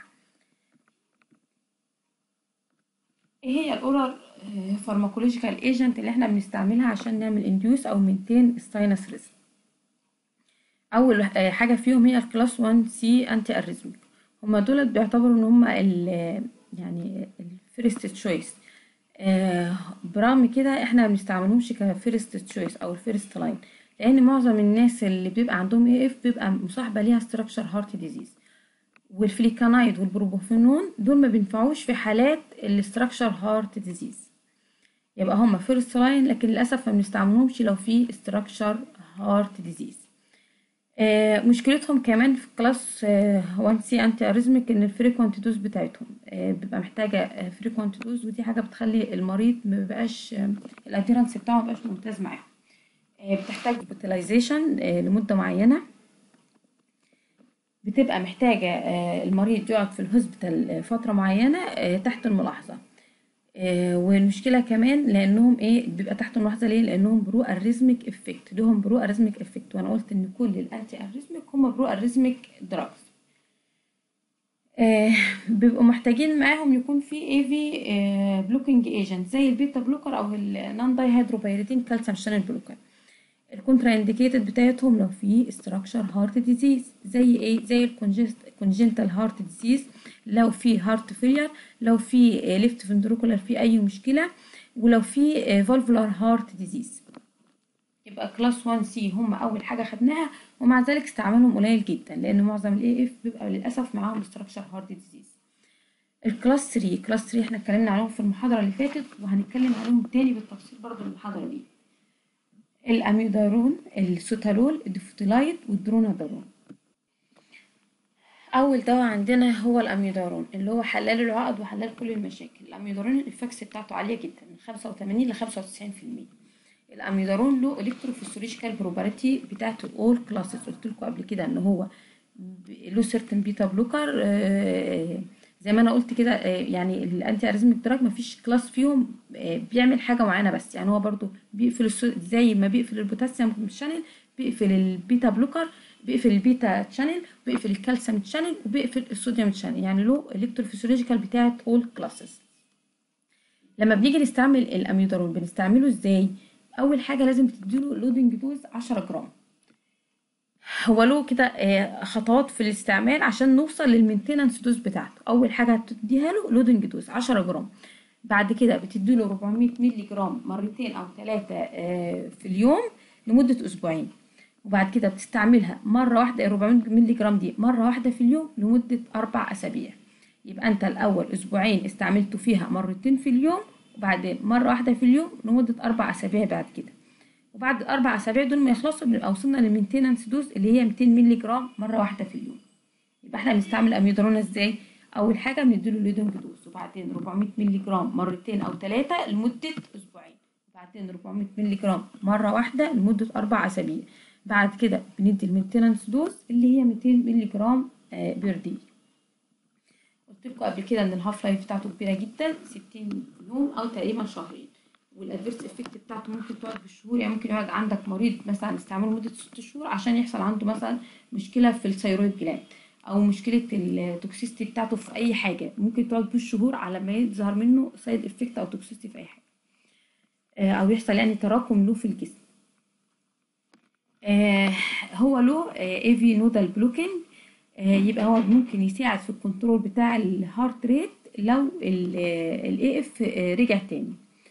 ايه هي الاورال فارماكولوجيكال ايجنت اللي احنا بنستعملها عشان نعمل انديوس او مينتين الساينس ريزم اول حاجه فيهم هي الكلاس 1 سي انتي اريزميك هما دول بيعتبروا ان هما يعني الفيرست تشويس برغم كده احنا ما بنستعملهمش كفيرست تشويس او الفيرست لاين لان معظم الناس اللي بيبقى عندهم اي اف بيبقى مصاحبه ليها ستراكشر هارت ديزيز والفليكانايد والبروبوفينون دول ما بينفعوش في حالات الاستراكشر هارت ديزيز يبقى هما فيرست لاين لكن للاسف ما بنستعملهمش لو في استراكشر هارت ديزيز آه مشكلتهم كمان في كلاس 1 سي انتي اريزميك ان الفريكوانت دوز بتاعتهم آه بيبقى محتاجه فريكوانت دوز ودي حاجه بتخلي المريض ما بيبقاش آه الاديرنس بتاعه ما بيبقاش ممتاز معاهم بتحتاج بوتلايزيشن لمده معينه بتبقى محتاجة آه، المريض يقعد في الهوسبيتال فترة معينة آه، تحت الملاحظة آه، والمشكلة كمان لأنهم إيه بيبقى تحت الملاحظة ليه؟ لأنهم برو أريزميك إفكت لهم برو أريزميك إفكت وأنا قلت إن كل الأنتي أريزميك هم برو أريزميك دراجز آه، بيبقوا محتاجين معاهم يكون في اي في بلوكينج ايجنت زي البيتا بلوكر او النون داي هيدروبيريدين كالسيوم شانل بلوكر الكونترا انديكيتد بتاعتهم لو في استراكشر هارت ديزيز زي ايه زي الكونجنتال هارت ديزيز لو في هارت فيلير لو في ليفت فندروكولار في اي مشكله ولو في فالفولار هارت ديزيز يبقى كلاس 1 سي هم اول حاجه خدناها ومع ذلك استعمالهم قليل جدا لان معظم الاي اف بيبقى للاسف معاهم استراكشر هارت ديزيز الكلاس 3 كلاس 3 احنا اتكلمنا عليهم في المحاضره اللي فاتت وهنتكلم عليهم تاني بالتفصيل برضو المحاضره دي الاميودارون السوتالول الديفوتيلايد والدرونادارون اول دواء عندنا هو الاميودارون اللي هو حلال العقد وحلال كل المشاكل الاميودارون الافكس بتاعته عاليه جدا من 85 ل 95% الاميودارون له الكتروفيسيولوجيكال بروبرتي بتاعته اول كلاسز قلت لكم قبل كده ان هو له سيرتن بيتا بلوكر زي ما انا قلت كده آه، يعني الانتي اريزميك دراج مفيش كلاس فيهم آه، بيعمل حاجه معينه بس يعني هو برضو بيقفل السو- زي ما بيقفل البوتاسيوم شانل بيقفل البيتا بلوكر بيقفل البيتا شانل بيقفل الكالسيوم شانل وبيقفل الصوديوم شانل يعني له الكتروفيسيولوجيكال بتاعت اول كلاسز لما بنيجي نستعمل الاميودارون بنستعمله ازاي اول حاجه لازم تديله لودنج دوز 10 جرام هو له كده آه، خطوات في الاستعمال عشان نوصل للمينتيننس دوز بتاعته اول حاجه هتديها له لودنج دوز 10 جرام بعد كده بتديله 400 مللي جرام مرتين او ثلاثه في اليوم لمده اسبوعين وبعد كده بتستعملها مره واحده 400 مللي جرام دي مره واحده في اليوم لمده اربع اسابيع يبقى انت الاول اسبوعين استعملته فيها مرتين في اليوم وبعدين مره واحده في اليوم لمده اربع اسابيع بعد كده وبعد الاربع اسابيع دول ما يخلصوا بنبقى وصلنا للمينتيننس دوز اللي هي 200 مللي جرام مره واحده في اليوم يبقى احنا بنستعمل اميودرون ازاي اول حاجه بنديله لودنج دوز وبعدين 400 مللي جرام مرتين او ثلاثه لمده اسبوعين وبعدين 400 مللي جرام مره واحده لمده اربع اسابيع بعد كده بندي المينتيننس دوز اللي هي 200 مللي جرام بير دي قلت لكم قبل كده ان الهاف لايف بتاعته كبيره جدا 60 يوم او تقريبا شهرين والادفيرس افكت بتاعته ممكن تقعد بالشهور يعني ممكن يقعد عندك مريض مثلا استعمله لمده 6 شهور عشان يحصل عنده مثلا مشكله في الثيرويد جلاند او مشكله التوكسيستي بتاعته في اي حاجه ممكن تقعد بالشهور على ما يظهر منه سايد افكت او توكسيستي في اي حاجه آه، او يحصل يعني تراكم له في الجسم آه، هو له اي في نودال بلوكينج يبقى هو ممكن يساعد في الكنترول بتاع الهارت ريت لو الاي اف رجع تاني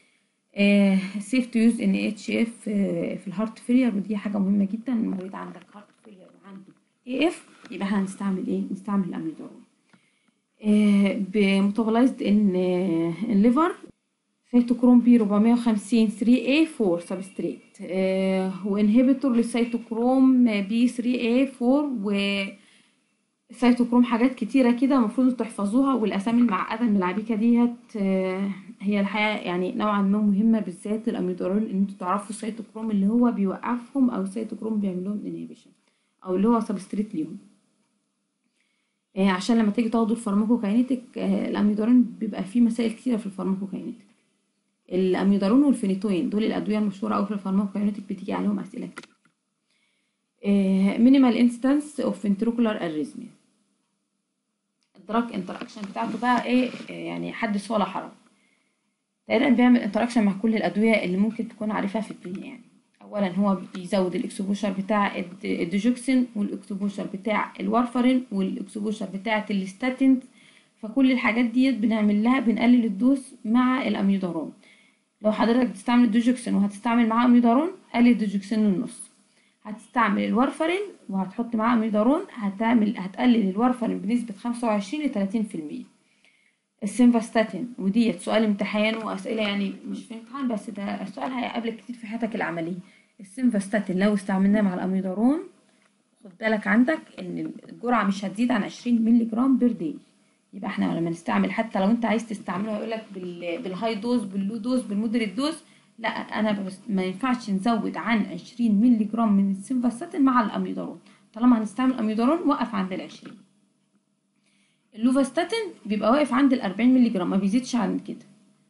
سيف تو يوز ان اتش اف في الهارت فيلير ودي حاجه مهمه جدا المريض عندك هارت فيلير وعنده اي اف يبقى احنا هنستعمل ايه نستعمل الاميدارون بميتابولايزد ان الليفر سيتوكروم بي 450 3A4 سبستريت وانهبيتور للسيتوكروم بي 3A4 و سيتوكروم حاجات كتيرة كده المفروض تحفظوها والأسامي المعقدة الملعبكة ديت آه، هي الحقيقة يعني نوعا ما مهمة بالذات الأميدورول إن انتوا تعرفوا السيتوكروم اللي هو بيوقفهم أو السيتوكروم بيعمل لهم انهبيشن أو اللي هو سبستريت ليهم آه، عشان لما تيجي تاخدوا الفارماكوكاينيتك آه، الأميدورين بيبقى فيه مسائل كتيرة في الفارماكوكاينيتك الأميدارون والفينيتوين دول الأدوية المشهورة أوي في الفارماكوكاينيتك بتيجي عليهم أسئلة كتير مينيمال انستانس اوف فنتريكولار اريزميا الدراج انتراكشن بتاعته بقى ايه آه، يعني حدث ولا حرج تقريبا بيعمل انتراكشن مع كل الادويه اللي ممكن تكون عارفها في الدنيا يعني اولا هو بيزود الاكسبوشر بتاع الد- الديجوكسين والاكسبوشر بتاع الوارفرين والاكسبوشر بتاعه الستاتين فكل الحاجات ديت بنعمل لها بنقلل الدوز مع الاميودارون لو حضرتك بتستعمل الدوجوكسين وهتستعمل معاه اميودارون قلل الدوجوكسين للنص هتستعمل الوارفرين وهتحط معاه اميدارون هتعمل هتقلل الوارفرين بنسبة خمسة وعشرين لتلاتين في المية السيمفاستاتين وديت سؤال امتحان وأسئلة يعني مش في امتحان بس ده السؤال هيقابلك كتير في حياتك العملية السيمفاستاتين لو استعملناه مع الاميدارون خد بالك عندك ان الجرعة مش هتزيد عن عشرين مللي جرام بير داي يبقى احنا لما نستعمل حتى لو انت عايز تستعمله هيقولك بال... بالهاي دوز باللو دوز بالمودريت دوز لا انا بس ما ينفعش نزود عن 20 مللي جرام من السيمفاستاتين مع الاميدارون طالما هنستعمل اميودارون وقف عند العشرين اللوفاستاتين بيبقى واقف عند الأربعين مللي جرام ما بيزيدش عن كده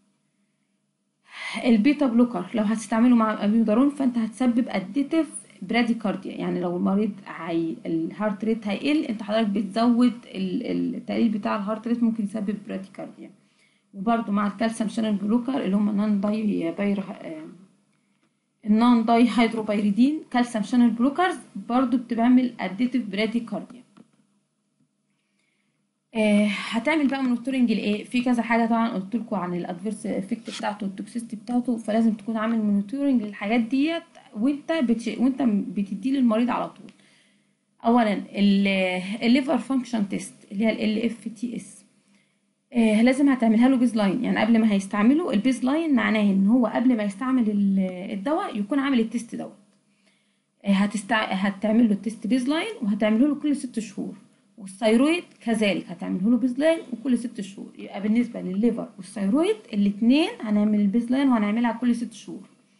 البيتا بلوكر لو هتستعمله مع اميودارون فانت هتسبب اديتيف براديكارديا يعني لو المريض هي الهارت ريت هيقل انت حضرتك بتزود التقليل بتاع الهارت ريت ممكن يسبب براديكارديا وبرده مع الكالسيوم شانل بلوكر اللي هم نان داي باير النان داي هيدروبيريدين كالسيوم شانل بلوكرز برضو بتعمل اديتيف براديكارديا آه هتعمل بقى مونيتورنج لايه في كذا حاجه طبعا قلت لكم عن الادفيرس افكت بتاعته والتوكسيستي بتاعته فلازم تكون عامل مونيتورنج للحاجات ديت وانت بتش... وانت بتديه للمريض على طول اولا الليفر فانكشن تيست اللي هي ال اف تي اس لازم هتعملها له بيز لاين يعني قبل ما هيستعمله البيز لاين معناه ان هو قبل ما يستعمل الدواء يكون عامل التيست دوت هتستع... هتعمل له التيست بيز لاين وهتعمله له كل ست شهور والثيرويد كذلك هتعمله له بيز لاين وكل ست شهور يبقى بالنسبه للليفر والثيرويد الاثنين هنعمل البيز لاين وهنعملها كل ست شهور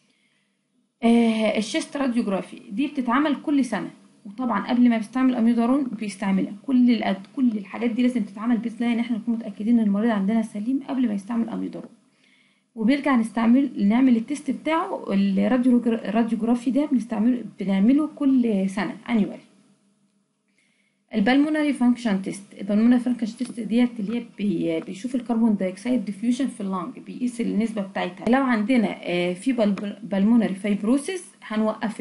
آه الشيست راديوجرافي دي بتتعمل كل سنه وطبعا قبل ما بيستعمل اميودارون بيستعملها كل الأد... كل الحاجات دي لازم تتعمل بيز لاين احنا نكون متاكدين ان المريض عندنا سليم قبل ما يستعمل اميودارون وبيرجع نستعمل نعمل التيست بتاعه الراديوجرافي ده بنستعمله بنعمله كل سنه انيوالي البلمونري فانكشن تيست البلمونري فانكشن تيست ديت اللي هي بي بيشوف الكربون دايوكسيد ديفيوجن في اللنج بيقيس النسبه بتاعتها لو عندنا في بلمونري فايبروسيس هنوقف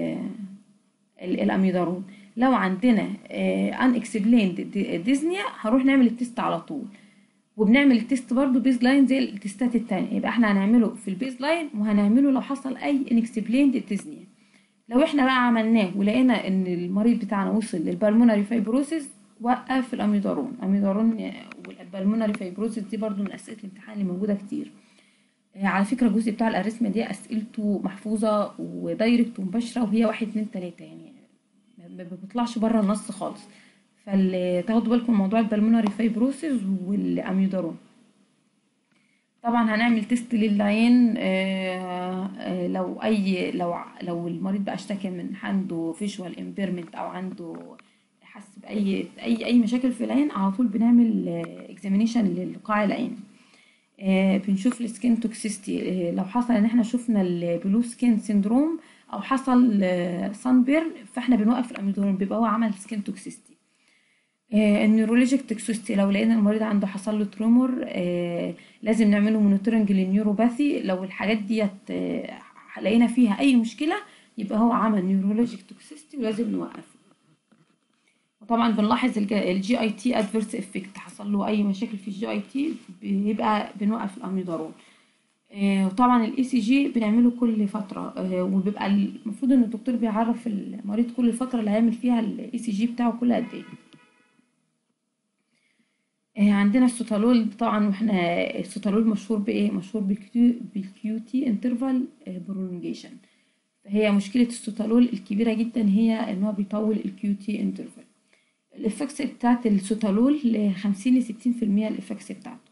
الاميودارون لو عندنا ان اكسبليند ديزنيا هنروح نعمل التيست على طول وبنعمل التيست برضو بيز لاين زي التيستات التانية يبقى احنا هنعمله في البيز لاين وهنعمله لو حصل اي ان اكسبليند ديزنيا لو احنا بقى عملناه ولقينا ان المريض بتاعنا وصل للبلمونري فايبروسيس وقف الاميودارون اميودارون والبلمونري فايبروسيس دي برضو من اسئله الامتحان اللي موجوده كتير على فكره الجزء بتاع الاريثميا دي اسئلته محفوظه ودايركت ومباشره وهي واحد اتنين تلاته يعني ما بيطلعش بره النص خالص فتاخدوا بالكم من موضوع البلمونري فايبروسيس والاميودارون طبعا هنعمل تيست للعين آه آه لو اي لو لو المريض بقى اشتكى من عنده فيجوال امبيرمنت او عنده حس باي اي اي مشاكل في العين على طول بنعمل اكزامينيشن لقاع العين آه بنشوف السكين توكسيستي لو حصل ان احنا شفنا البلو سكين سيندروم او حصل سان بيرن فاحنا بنوقف الاميدورين بيبقى هو عمل سكين توكسيستي النيورولوجيك توكسيستي لو لقينا المريض عنده حصل له ترومور آه لازم نعمله مونيتورنج للنيوروباثي لو الحاجات ديت آه لقينا فيها اي مشكله يبقى هو عمل نيورولوجيك توكسيستي ولازم نوقفه وطبعا بنلاحظ الجي اي تي ادفيرس افكت حصل له اي مشاكل في الجي اي تي بيبقى بنوقف الاميودارون آه وطبعا الاي سي جي بنعمله كل فتره وبيبقى المفروض ان الدكتور بيعرف المريض كل فتره اللي هيعمل فيها الاي سي جي بتاعه كل قد ايه عندنا السوتالول طبعا واحنا السوتالول مشهور بايه مشهور بالكيو تي انترفال برولونجيشن فهي مشكله السوتالول الكبيره جدا هي ان هو بيطول الكيو تي انترفال الافكس بتاعت السوتالول ل 50 ل 60% الافكس بتاعته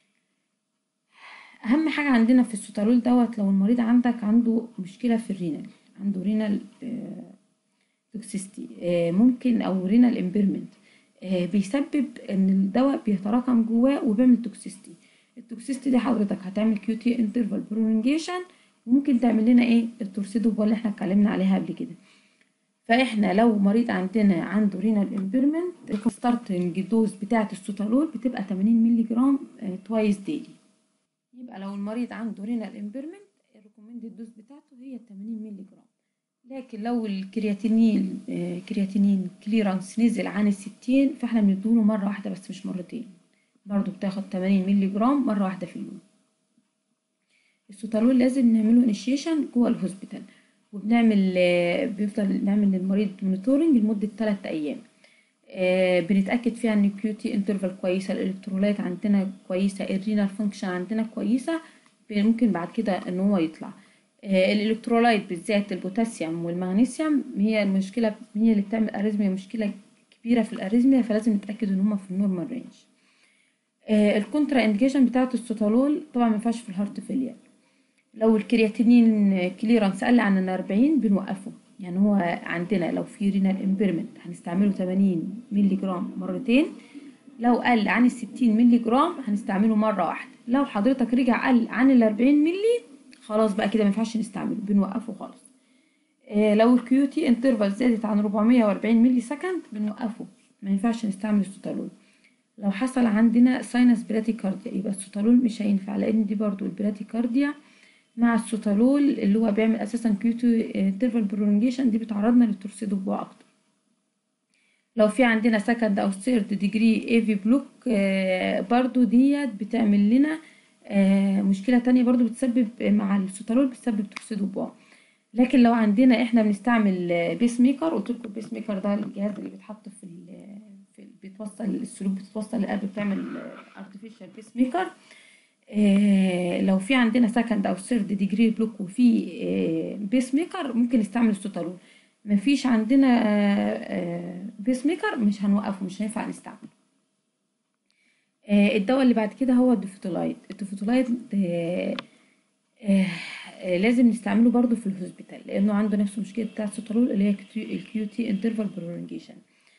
اهم حاجه عندنا في السوتالول دوت لو المريض عندك عنده مشكله في الرينال عنده رينال توكسيستي ممكن او رينال امبيرمنت بيسبب ان الدواء بيتراكم جواه وبيعمل توكسيستي التوكسيستي دي حضرتك هتعمل كيو تي انترفال برولونجيشن وممكن تعمل لنا ايه التورسيدوبا اللي احنا اتكلمنا عليها قبل كده فاحنا لو مريض عندنا عنده رينال امبيرمنت ستارتنج دوز بتاعه السوتالول بتبقى 80 مللي جرام توايس ديلي يبقى لو المريض عنده رينال امبيرمنت الريكومندد دوز بتاعته هي 80 مللي جرام لكن لو الكرياتينين كرياتينين كليرانس نزل عن الستين فاحنا بندوله مرة واحدة بس مش مرتين برضو بتاخد 80 مللي جرام مرة واحدة في اليوم السوتالول لازم نعمله انيشيشن جوه الهوسبيتال وبنعمل بيفضل نعمل للمريض مونيتورنج لمدة 3 أيام بنتأكد فيها ان الكيو تي انترفال كويسة الالكترولايت عندنا كويسة الرينال فانكشن عندنا كويسة ممكن بعد كده ان هو يطلع الالكترولايت بالذات البوتاسيوم والمغنيسيوم هي المشكله هي اللي بتعمل اريزميا مشكله كبيره في الاريزميا فلازم نتاكد ان هما في النورمال رينج الكونترا انديكيشن بتاعه السوتالول طبعا ما ينفعش في الهارت فيلير لو الكرياتينين كليرانس قل عن ال 40 بنوقفه يعني هو عندنا لو في رينال امبيرمنت هنستعمله 80 مللي جرام مرتين لو قل عن ال 60 مللي جرام هنستعمله مره واحده لو حضرتك رجع قل عن ال 40 مللي خلاص بقى كده ما ينفعش نستعمله بنوقفه خالص آه لو الكيوتي انترفال زادت عن 440 مللي سكند بنوقفه ما ينفعش نستعمل السوتالول لو حصل عندنا ساينس براتيكارديا يبقى السوتالول مش هينفع لان دي برضو البراتيكارديا مع السوتالول اللي هو بيعمل اساسا كيوتي انترفال برولونجيشن دي بتعرضنا للتورسيدو بوا اكتر لو في عندنا سكند او ثيرد ديجري ايفي بلوك برضو ديت بتعمل لنا مشكله تانية برضو بتسبب مع السوتالول بتسبب تورسيدو بوا لكن لو عندنا احنا بنستعمل بيس ميكر قلت لكم البيس ميكر ده الجهاز اللي بيتحط في في بيتوصل السلوك بتتوصل للقلب بتعمل ارتفيشال بيس ميكر آه لو في عندنا سكند او ثيرد ديجري بلوك وفي آه بيس ميكر ممكن نستعمل السوتالول مفيش عندنا آه بيس ميكر مش هنوقفه مش هينفع نستعمل الدواء اللي بعد كده هو الدوفوتولايد الدوفوتولايد لازم نستعمله برضو في الهوسبيتال لانه عنده نفس المشكله بتاعه السوتالول اللي هي الكيو تي انترفال برولونجيشن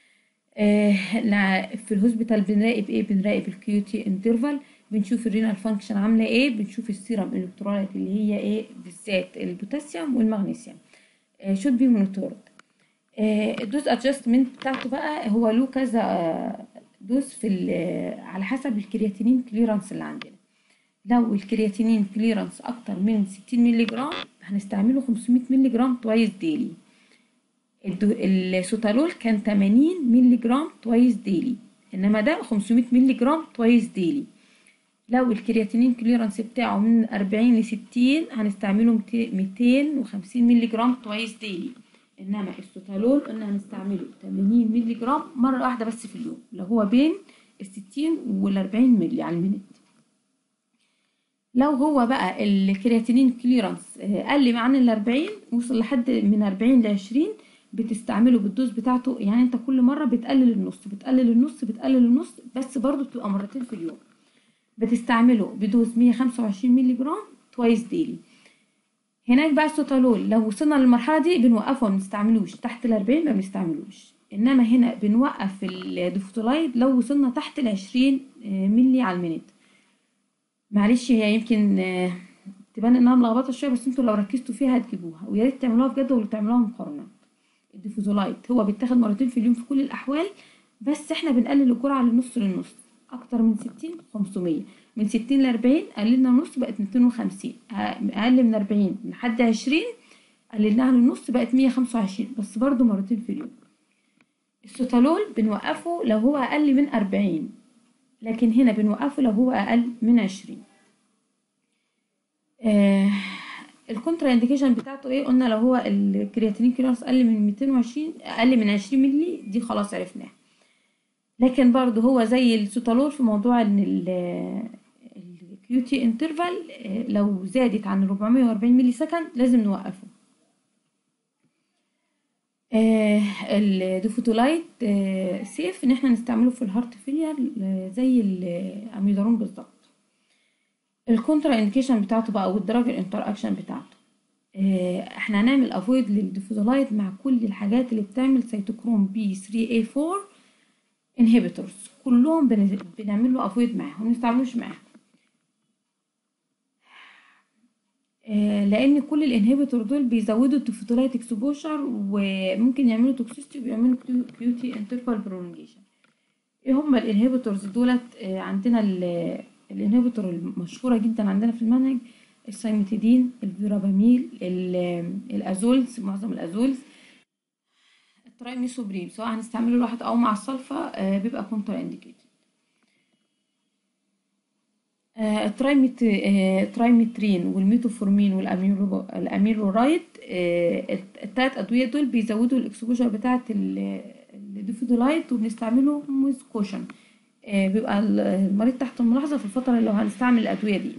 في الهوسبيتال بنراقب ايه بنراقب الكيو تي انترفال بنشوف الرينال فانكشن عامله ايه بنشوف السيرم الكترولايت اللي هي ايه بالذات البوتاسيوم والمغنيسيوم شود بي مونيتورد الدوز ادجستمنت بتاعته بقى هو له كذا دوز في على حسب الكرياتينين كليرانس اللي عندنا لو الكرياتينين كليرانس اكتر من 60 مللي جرام هنستعمله 500 مللي جرام توايس ديلي السوتالول كان 80 مللي جرام توايس ديلي انما ده 500 مللي جرام توايس ديلي لو الكرياتينين كليرانس بتاعه من 40 ل 60 هنستعمله 250 مللي جرام توايس ديلي انما السوتالول قلنا هنستعمله 80 مللي جرام مره واحده بس في اليوم لو هو بين ال 60 وال 40 مللي على المينت لو هو بقى الكرياتينين كليرانس قل عن ال 40 وصل لحد من 40 ل 20 بتستعمله بالدوز بتاعته يعني انت كل مره بتقلل النص بتقلل النص بتقلل النص بس برضو بتبقى مرتين في اليوم بتستعمله بدوز 125 مللي جرام توايس ديلي هناك بقى السوتالول لو وصلنا للمرحله دي بنوقفه ما بنستعملوش تحت ال 40 ما بنستعملوش انما هنا بنوقف الدوفوتولايد لو وصلنا تحت ال 20 مللي على المينت معلش هي يمكن تبان انها ملخبطه شويه بس انتوا لو ركزتوا فيها هتجيبوها ويا ريت تعملوها بجد ولا تعملوها مقارنات الديفوزولايد هو بيتاخد مرتين في اليوم في كل الاحوال بس احنا بنقلل الجرعه لنص للنص اكتر من 60 500 من 60 ل 40 قللنا نص بقت 250 اقل من 40 لحد 20 قللناها للنص بقت 125 بس برضو مرتين في اليوم السوتالول بنوقفه لو هو اقل من 40 لكن هنا بنوقفه لو هو اقل من 20 آه الكونترا انديكيشن بتاعته ايه قلنا لو هو الكرياتينين كلورس اقل من 220 اقل من 20 مللي دي خلاص عرفناها لكن برضو هو زي السوتالول في موضوع ان الكيوتي انترفال لو زادت عن 440 مللي سكند لازم نوقفه آه الدوفوتولايت آه سيف ان احنا نستعمله في الهارت فيلير زي الاميدارون بالظبط الكونترا انديكيشن بتاعته بقى والدراج الانتر اكشن بتاعته آه احنا هنعمل افويد للديفوزولايت مع كل الحاجات اللي بتعمل سيتوكروم بي 3 a 4 انهبيتورز كلهم بنعمل له افويد معاهم ما بنستعملوش معاهم آه لان كل الانهبيتور دول بيزودوا الديفوزولايت اكسبوشر وممكن يعملوا توكسيستي وبيعملوا كيوتي انترفال برولونجيشن ايه هما الانهبيتورز دولت آه عندنا الانهبيتور المشهورة جدا عندنا في المنهج السايمتيدين الفيراباميل الازولز معظم الازولز الترايميسوبريم سواء هنستعمله لوحده او مع الصلفة آه بيبقى كونتر انديكيتد آه الترايمت آه الترايمترين والميتوفورمين والاميرورايد التلات ادوية دول بيزودوا الاكسبوجر بتاعة الديفودولايت وبنستعملهم ويز كوشن بيبقى المريض تحت الملاحظة في الفترة اللي لو هنستعمل الأدوية دي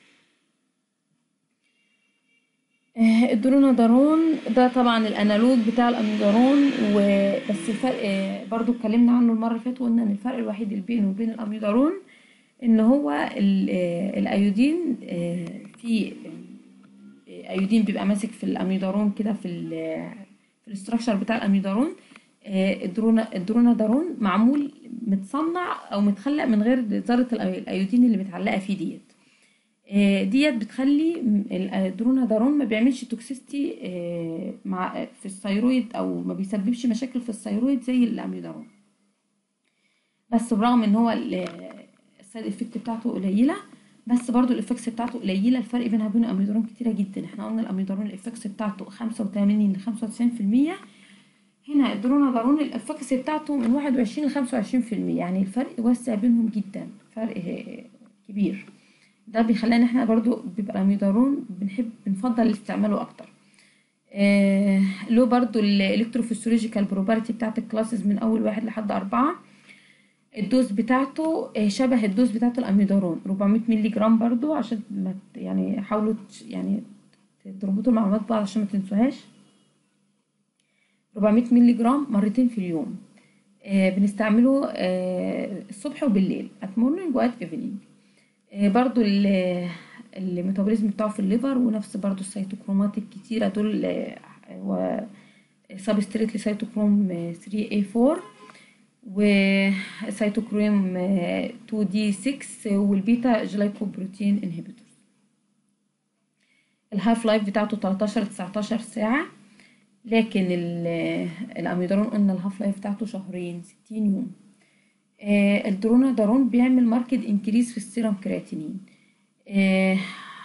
الدرونادارون ده طبعا الانالوج بتاع الاميودارون وبس الفرق برضو اتكلمنا عنه المره اللي فاتت وقلنا ان الفرق الوحيد اللي بينه وبين الاميودارون ان هو الايودين في ايودين بيبقى ماسك في الاميودارون كده في في الاستراكشر بتاع الاميودارون آه، الدرونا الدرونادارون معمول متصنع او متخلق من غير ذره الأي- الايودين اللي متعلقه فيه ديت آه، ديت بتخلي م- الدرونادارون ما بيعملش توكسيستي آه، مع في الثيرويد او ما بيسببش مشاكل في الثيرويد زي الاميودارون بس برغم ان هو السايد افكت بتاعته قليله بس برضو الافكس بتاعته قليله الفرق بينها وبين الاميودارون كتيره جدا احنا قلنا الاميودارون الافكس بتاعته 85 ل 95% هنا الدرونادارون الافكس بتاعته من 21 ل 25% يعني الفرق واسع بينهم جدا فرق آه، كبير ده بيخلينا ان احنا برضو بيبقى الاميودارون بنحب بنفضل استعماله اكتر آه له برضو الالكتروفيسيولوجيكال بروبرتي بتاعت الكلاسز من اول واحد لحد اربعة الدوز بتاعته آه، شبه الدوز بتاعت الاميودارون 400 مللي جرام برضو عشان ما ت- يعني حاولوا تش- يعني تربطوا المعلومات ببعض عشان ما تنسوهاش 400 مللي جرام مرتين في اليوم آه، بنستعمله آه، الصبح وبالليل at morning و at evening آه، برضو ال- الميتابوليزم بتاعه في الليفر ونفس برضو السيتوكرومات الكتيرة دول آه، و سبستريت لسيتوكروم 3A4 وسيتوكروم 2D6 والبيتا جلايكوبروتين انهبيتور الهاف لايف بتاعته 13 19 ساعة لكن ال- الاميودارون قلنا الهاف لايف بتاعته شهرين 60 يوم آه، الدرونادارون بيعمل ماركت انكريز في السيرم كرياتينين آه،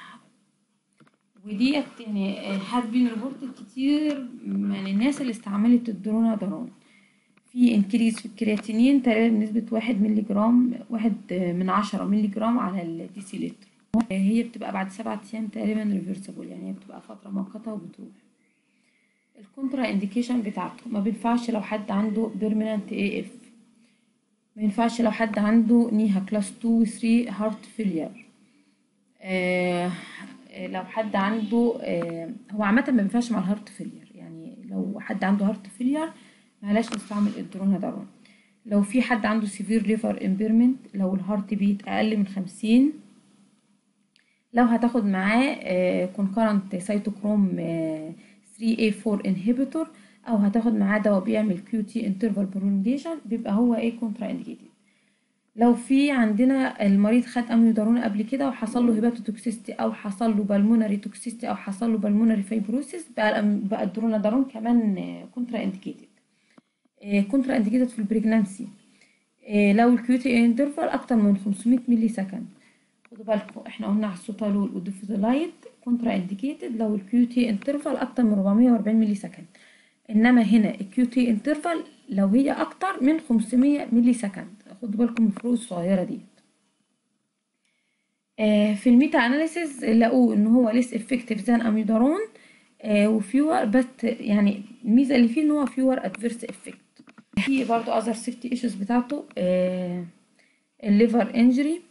وديت يعني هاد بين ريبورتد كتير من الناس اللي استعملت الدرونادارون في انكريز في الكرياتينين تقريبا بنسبة واحد ملي جرام واحد من عشرة ملي جرام على الديسيلتر هي بتبقى بعد سبعة أيام تقريبا ريفرسبل يعني هي بتبقى فترة مؤقتة وبتروح الكونترا انديكيشن بتاعته ما بينفعش لو حد عنده بيرمننت اي اف ما ينفعش لو حد عنده نيها كلاس 2 و 3 هارت فيلير آه لو حد عنده آه هو عامة ما بينفعش مع الهارت فيلير يعني لو حد عنده هارت فيلير معلاش نستعمل الدرونادارون لو في حد عنده سيفير ليفر امبيرمنت لو الهارت بيت اقل من خمسين لو هتاخد معاه كونكرنت سيتوكروم 3A4 inhibitor او هتاخد معاه دواء بيعمل QT interval prolongation بيبقى هو ايه كونترا انديكيتد لو في عندنا المريض خد اميودارون قبل كده وحصل له هيباتوتوكسيستي او حصل له بالمونري توكسيستي او حصل له بالمونري فايبروسيس بقى الأم- بقى الدرونادارون كمان كونترا انديكيتد كونترا انديكيتد في البريجنانسي لو الكيوتي انترفال اكتر من 500 ملي سكند خدوا بالكم احنا قلنا على السوتالول والدوفيزولايد كونترا انديكيتد لو الكيوتي انترفال اكتر من 440 ملي سكند انما هنا الكيوتي انترفال لو هي اكتر من 500 ملي سكند خدوا بالكم من الفروق الصغيره دي آه، في الميتا اناليسيز لقوا ان هو ليس افكتيف زان اميودارون وفيور بس يعني الميزه اللي فيه ان هو فيور ادفيرس افكت في برضو اذر سيفتي ايشوز بتاعته آه، الليفر انجري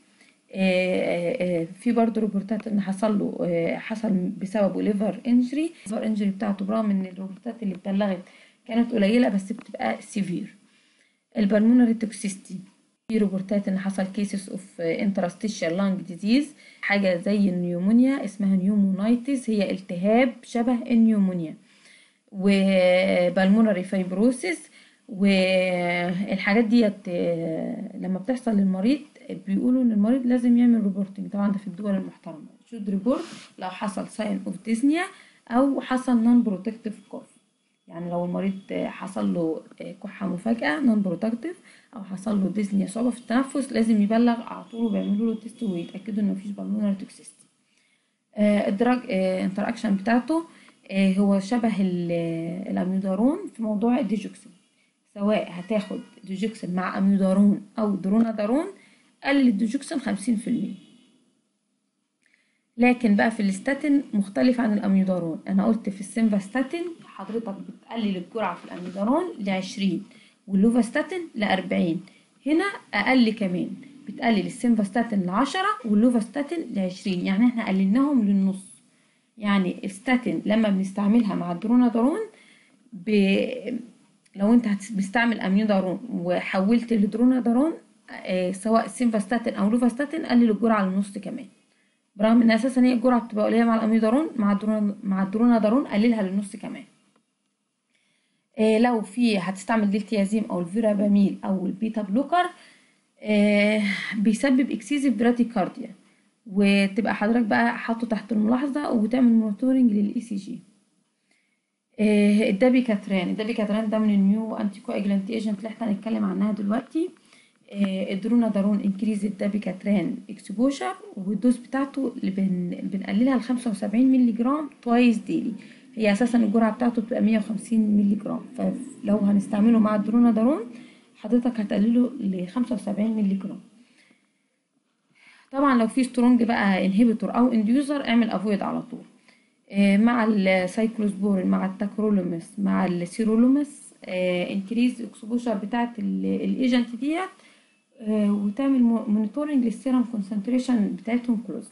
في برضه ريبورتات ان حصل له آه، حصل بسببه ليفر انجري الليفر انجري بتاعته برغم ان الريبورتات اللي اتبلغت كانت قليله بس بتبقى سيفير البلمونري توكسيستي في ريبورتات ان حصل كيسز اوف انترستيشال لانج ديزيز حاجه زي النيومونيا اسمها نيومونايتس هي التهاب شبه النيومونيا وبلمونري فايبروسيس والحاجات ديت آه، لما بتحصل للمريض بيقولوا ان المريض لازم يعمل ريبورتنج طبعا ده في الدول المحترمه شود ريبورت لو حصل ساين اوف ديزنيا او حصل نون بروتكتيف كوف يعني لو المريض حصل له كحة مفاجئة نون بروتكتيف أو حصل له ديزنيا صعوبة في التنفس لازم يبلغ على طول وبيعملوا له تيست ويتأكدوا إن مفيش بالمونري توكسيستي الدراج انتر اكشن بتاعته آه، هو شبه ال- الاميودارون في موضوع الديجوكسين سواء هتاخد ديجوكسين مع اميودارون او درونادارون قلل الديجوكسين خمسين في المية لكن بقى في الستاتين مختلف عن الاميودارون انا قلت في السيمفاستاتين حضرتك بتقلل الجرعه في الاميودارون لعشرين واللوفاستاتين لأربعين هنا اقل كمان بتقلل السيمفاستاتين لعشرة واللوفاستاتين لعشرين يعني احنا قللناهم للنص يعني الستاتين لما بنستعملها مع الدرونادارون ب... لو انت هتستعمل اميودارون وحولت لدرونادارون آه، سواء سيمفاستاتين او لوفاستاتين قلل الجرعه للنص كمان برغم ان اساسا هي الجرعه بتبقى قليله مع الاميودارون مع الدرون مع الدرونادارون قللها للنص كمان آه لو في هتستعمل دلتيازيم او الفيراباميل او البيتا بلوكر آه بيسبب اكسيزيف براديكارديا وتبقى حضرتك بقى حاطه تحت الملاحظه وتعمل مونيتورنج للاي سي جي الدابيكاتران الدابيكاتران ده من النيو انتي كواجلانت ايجنت اللي احنا هنتكلم عنها دلوقتي آه الدرونا دارون انكريز الدابيكاتران اكسبوجر والدوز بتاعته اللي بن... بنقللها ل 75 مللي جرام توايس ديلي هي اساسا الجرعه بتاعته بتبقى 150 مللي جرام فلو هنستعمله مع الدرونا دارون حضرتك هتقلله ل 75 مللي جرام طبعا لو في سترونج بقى انهبيتور او انديوزر اعمل افويد على طول مع السايكلوسبورين مع التاكرولومس مع السيرولومس انكريز اكسبوجر بتاعت الايجنت ديت وتعمل مونيتورنج للسيرم كونسنتريشن بتاعتهم كلوز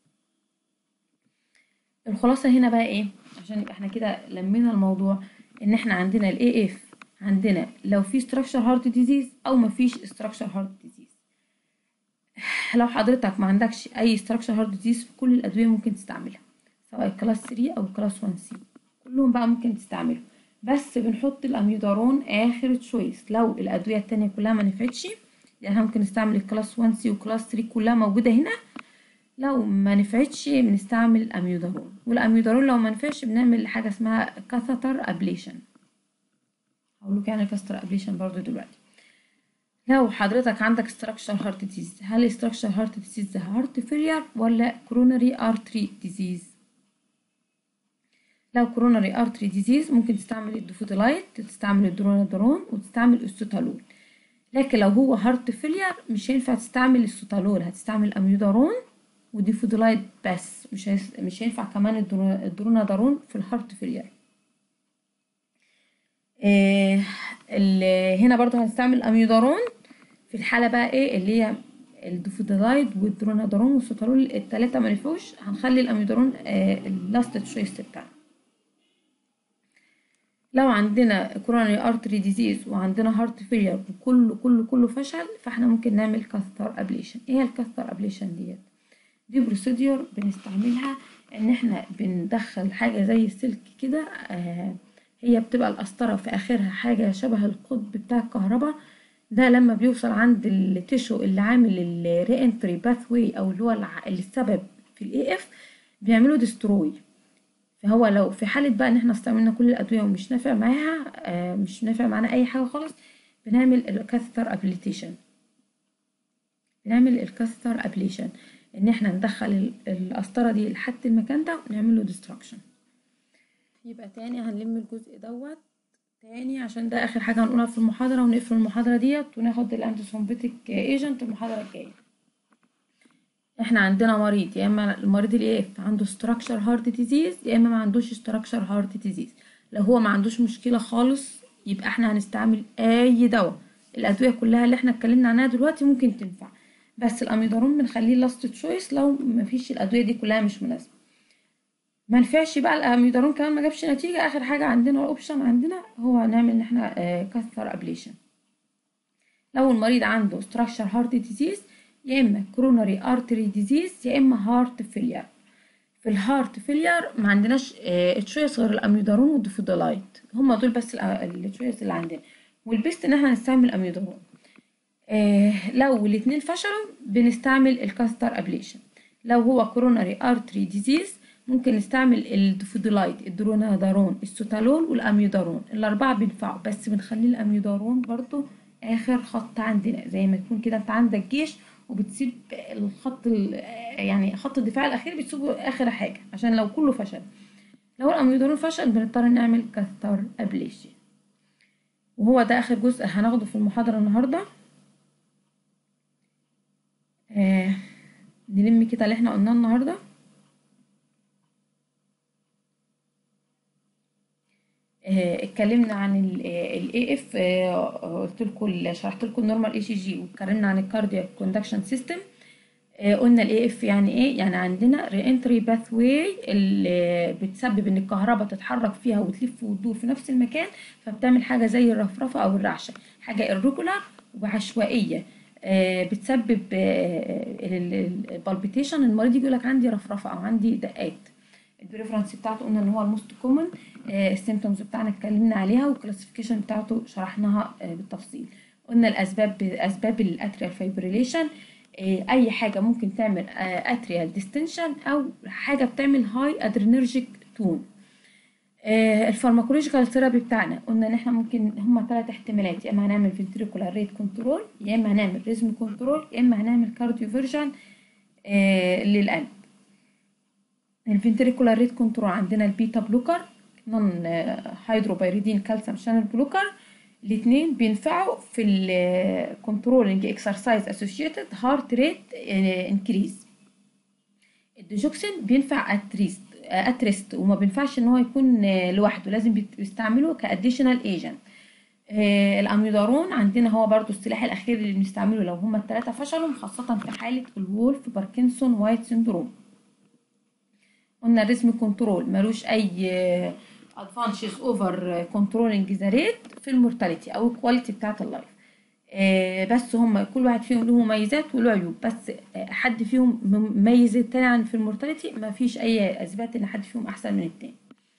الخلاصه هنا بقى ايه عشان يبقى احنا كده لمينا الموضوع ان احنا عندنا الاي اف عندنا لو في ستراكشر هارت ديزيز او ما فيش ستراكشر هارت ديزيز لو حضرتك ما عندكش اي ستراكشر هارت ديزيز في كل الادويه ممكن تستعملها سواء كلاس 3 او كلاس 1 سي كلهم بقى ممكن تستعملوا بس بنحط الاميودارون اخر تشويس لو الادويه التانية كلها ما نفعتش يعني احنا ممكن نستعمل الكلاس 1 سي وكلاس 3 كلها موجوده هنا لو ما نفعتش بنستعمل الاميودارون والاميودارون لو ما نفعش بنعمل حاجه اسمها كاثاتر ابليشن هقول لك يعني كاثاتر ابليشن برضو دلوقتي لو حضرتك عندك structure heart disease هل structure heart disease ده heart failure ولا coronary artery disease لو coronary artery disease ممكن تستعمل الدوفودلايت تستعمل الدرونادرون وتستعمل الستالول لكن لو هو heart failure مش هينفع تستعمل الستالول هتستعمل اميودارون وديفودلايت بس مش هيس... مش هينفع كمان الدرونادرون في الهارت فيلير إيه هنا برضو هنستعمل اميودارون في الحالة بقى ايه اللي هي الدوفودلايد والدرونادرون والستالول التلاتة ما نفعوش هنخلي الاميودارون آه اللاست تشويس بتاعنا لو عندنا كورونري ارتري ديزيز وعندنا هارت فيلير وكله كله كله فشل فاحنا ممكن نعمل كاثر ابليشن ايه الكاثر ابليشن ديت دي بروسيديور بنستعملها ان احنا بندخل حاجة زي السلك كده آه هي بتبقى القسطرة في اخرها حاجة شبه القطب بتاع الكهرباء ده لما بيوصل عند التيشو اللي عامل الري انتري باثوي او اللي هو السبب في الاي اف بيعملوا ديستروي فهو لو في حالة بقى ان احنا استعملنا كل الادوية ومش نافع معاها آه مش نافع معانا اي حاجة خالص بنعمل الكاثتر ابليتيشن بنعمل الكاثتر ابليشن ان احنا ندخل القسطرة دي لحد المكان ده ونعمل له ديستراكشن يبقى تاني هنلم الجزء دوت تاني عشان ده اخر حاجة هنقولها في المحاضرة ونقفل المحاضرة ديت وناخد الانتيثرومبيتك ايجنت المحاضرة الجاية احنا عندنا مريض يا اما المريض الاي اف عنده ستراكشر هارت ديزيز يا اما ما عندوش ستراكشر هارت ديزيز لو هو ما عندوش مشكلة خالص يبقى احنا هنستعمل اي دواء الادوية كلها اللي احنا اتكلمنا عنها دلوقتي ممكن تنفع بس الاميدارون بنخليه لاست تشويس لو مفيش الادويه دي كلها مش مناسبه ما نفعش بقى الاميدارون كمان ما جابش نتيجه اخر حاجه عندنا الاوبشن عندنا هو نعمل ان احنا كاثر ابليشن لو المريض عنده ستراكشر هارت ديزيز يا اما كرونري ارتري ديزيز يا اما هارت فيلير في الهارت فيلير ما عندناش تشويس غير الاميودارون والدوفودلايت هما دول بس التشويس اللي عندنا والبيست ان احنا نستعمل الاميودارون آه لو الاتنين فشلوا بنستعمل الكاستر ابليشن لو هو كوروناري ارتري ديزيز ممكن نستعمل الدوفودلايت الدرونادارون الستالول والاميودارون الاربعه بينفعوا بس بنخلي الاميودارون برضو اخر خط عندنا زي ما تكون كده انت عندك جيش وبتسيب الخط يعني خط الدفاع الاخير بتسيبه اخر حاجه عشان لو كله فشل لو الاميودارون فشل بنضطر نعمل كاستر ابليشن وهو ده اخر جزء هناخده في المحاضره النهارده آه نلم كده اللي احنا قلناه النهارده آه اتكلمنا عن الاي اف آه قلت لكم شرحت لكم النورمال اي سي جي واتكلمنا عن الكاردياك كوندكشن سيستم قلنا الاي اف يعني ايه يعني عندنا ري انتري باث واي اللي بتسبب ان الكهرباء تتحرك فيها وتلف وتدور في نفس المكان فبتعمل حاجه زي الرفرفه او الرعشه حاجه الريجولار وعشوائيه بتسبب البالبيتيشن المريض يقول لك عندي رفرفه او عندي دقات البريفرنس بتاعته قلنا ان هو الموست كومن السيمتومز بتاعنا اتكلمنا عليها والكلاسيفيكيشن بتاعته شرحناها آه، بالتفصيل قلنا الاسباب اسباب الاتريال فايبريليشن اي حاجه ممكن تعمل اتريال ديستنشن او حاجه بتعمل هاي ادرينرجيك تون الفارماكولوجيكال ثيرابي بتاعنا قلنا ان احنا ممكن هما ثلاث احتمالات يا اما هنعمل فنتريكولار ريت كنترول يا اما هنعمل ريزم كنترول يا اما هنعمل كارديو فيرجن للقلب الفنتريكولار ريت كنترول عندنا البيتا بلوكر نون هيدروبيريدين كالسيوم شانل بلوكر الاثنين بينفعوا في الكنترولنج اكسرسايز اسوشيتد هارت ريت انكريز الديجوكسين بينفع اتريست اتريست وما بينفعش ان هو يكون آه، لوحده لازم بيستعمله كاديشنال ايجنت الاميودارون عندنا هو برضو السلاح الاخير اللي بنستعمله لو هما الثلاثه فشلوا خاصه في حاله الولف باركنسون وايت سندروم قلنا الريزم كنترول ملوش اي ادفانتجز اوفر كنترولنج ذا ريت في المورتاليتي او الكواليتي بتاعت اللايف آه، بس هم كل واحد فيهم له مميزات وله عيوب بس آه، حد فيهم مميز التاني عن في المورتاليتي ما فيش اي اثبات ان حد فيهم احسن من التاني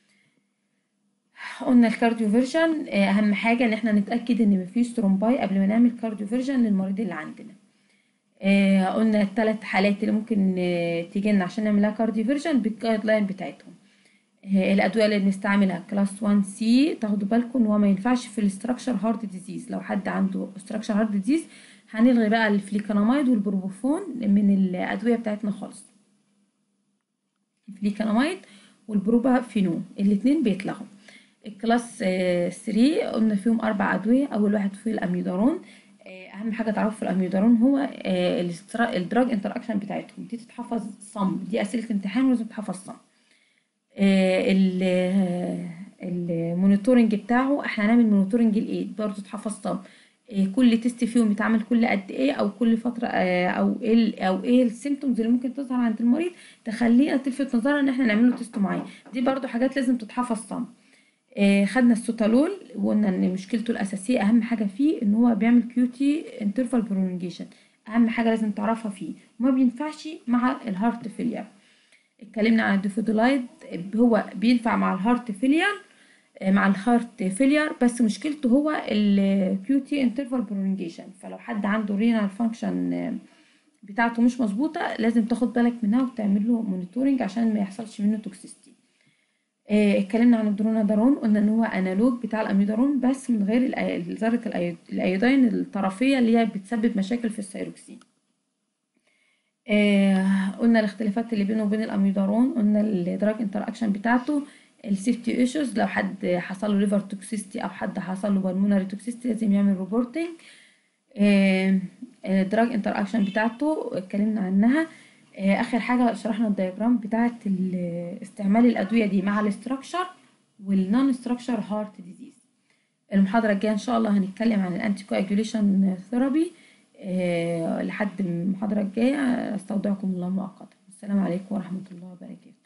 قلنا الكارديو فيرجن آه، اهم حاجه ان احنا نتاكد ان مفيش ترومباي قبل ما نعمل كارديو فيرجن للمريض اللي عندنا آه، قلنا الثلاث حالات اللي ممكن آه، تيجي لنا عشان نعملها كارديو فيرجن بالجايد لاين بتاعتهم آه، الادويه اللي بنستعملها كلاس 1 سي تاخدوا بالكم ان هو ما ينفعش في الاستراكشر هارت ديزيز لو حد عنده استراكشر هارت ديزيز هنلغي بقى الفليكانامايد والبروبوفون من الادويه بتاعتنا خالص الفليكانامايد والبروبافينون الاثنين بيتلغوا الكلاس 3 قلنا فيهم اربع ادويه اول واحد فيه الاميودارون آه، اهم حاجه تعرفوا في الاميودارون هو الدراج انتر اكشن بتاعتهم دي تتحفظ صم دي اسئله امتحان ولازم تتحفظ صم آه، ال- آه، المونيتورنج بتاعه احنا هنعمل مونيتورنج الايد برضه تتحفظ صم آه، كل تيست فيهم يتعمل كل قد ايه او كل فتره آه، او ايه ال- او ايه السيمتومز اللي ممكن تظهر عند المريض تخلينا تلفت نظرنا ان احنا نعمل له تيست معين دي برضه حاجات لازم تتحفظ صم آه، خدنا السوتالول وقلنا ان مشكلته الاساسيه اهم حاجه فيه ان هو بيعمل كيوتي انترفال برولونجيشن اهم حاجه لازم تعرفها فيه وما بينفعش مع الهارت فيلير اتكلمنا عن الديفودولايد هو بينفع مع الهارت فيلير آه، مع الهارت فيلير بس مشكلته هو الكيوتي انترفال برولونجيشن فلو حد عنده رينال فانكشن بتاعته مش مظبوطه لازم تاخد بالك منها وتعمل له مونيتورنج عشان ما يحصلش منه توكسيستي آه، اتكلمنا عن الدرونادرون قلنا ان هو انالوج بتاع الاميودارون بس من غير الأي- ذره الأي- الايودين الطرفيه اللي هي بتسبب مشاكل في الثيروكسين آه، قلنا الاختلافات اللي بينه وبين الاميودارون قلنا الدراج انتر اكشن بتاعته السيفتي ايشوز لو حد حصل له ليفر توكسيستي او حد حصل له بالمونري توكسيستي لازم يعمل ريبورتنج الدراج انتر اكشن بتاعته اتكلمنا عنها آه، اخر حاجه شرحنا الدياجرام بتاعه ال- استعمال الادويه دي مع الاستراكشر والنون استراكشر هارت ديزيز المحاضره الجايه ان شاء الله هنتكلم عن الانتي كواجوليشن ثيرابي لحد المحاضره الجايه استودعكم الله مؤقتا السلام عليكم ورحمه الله وبركاته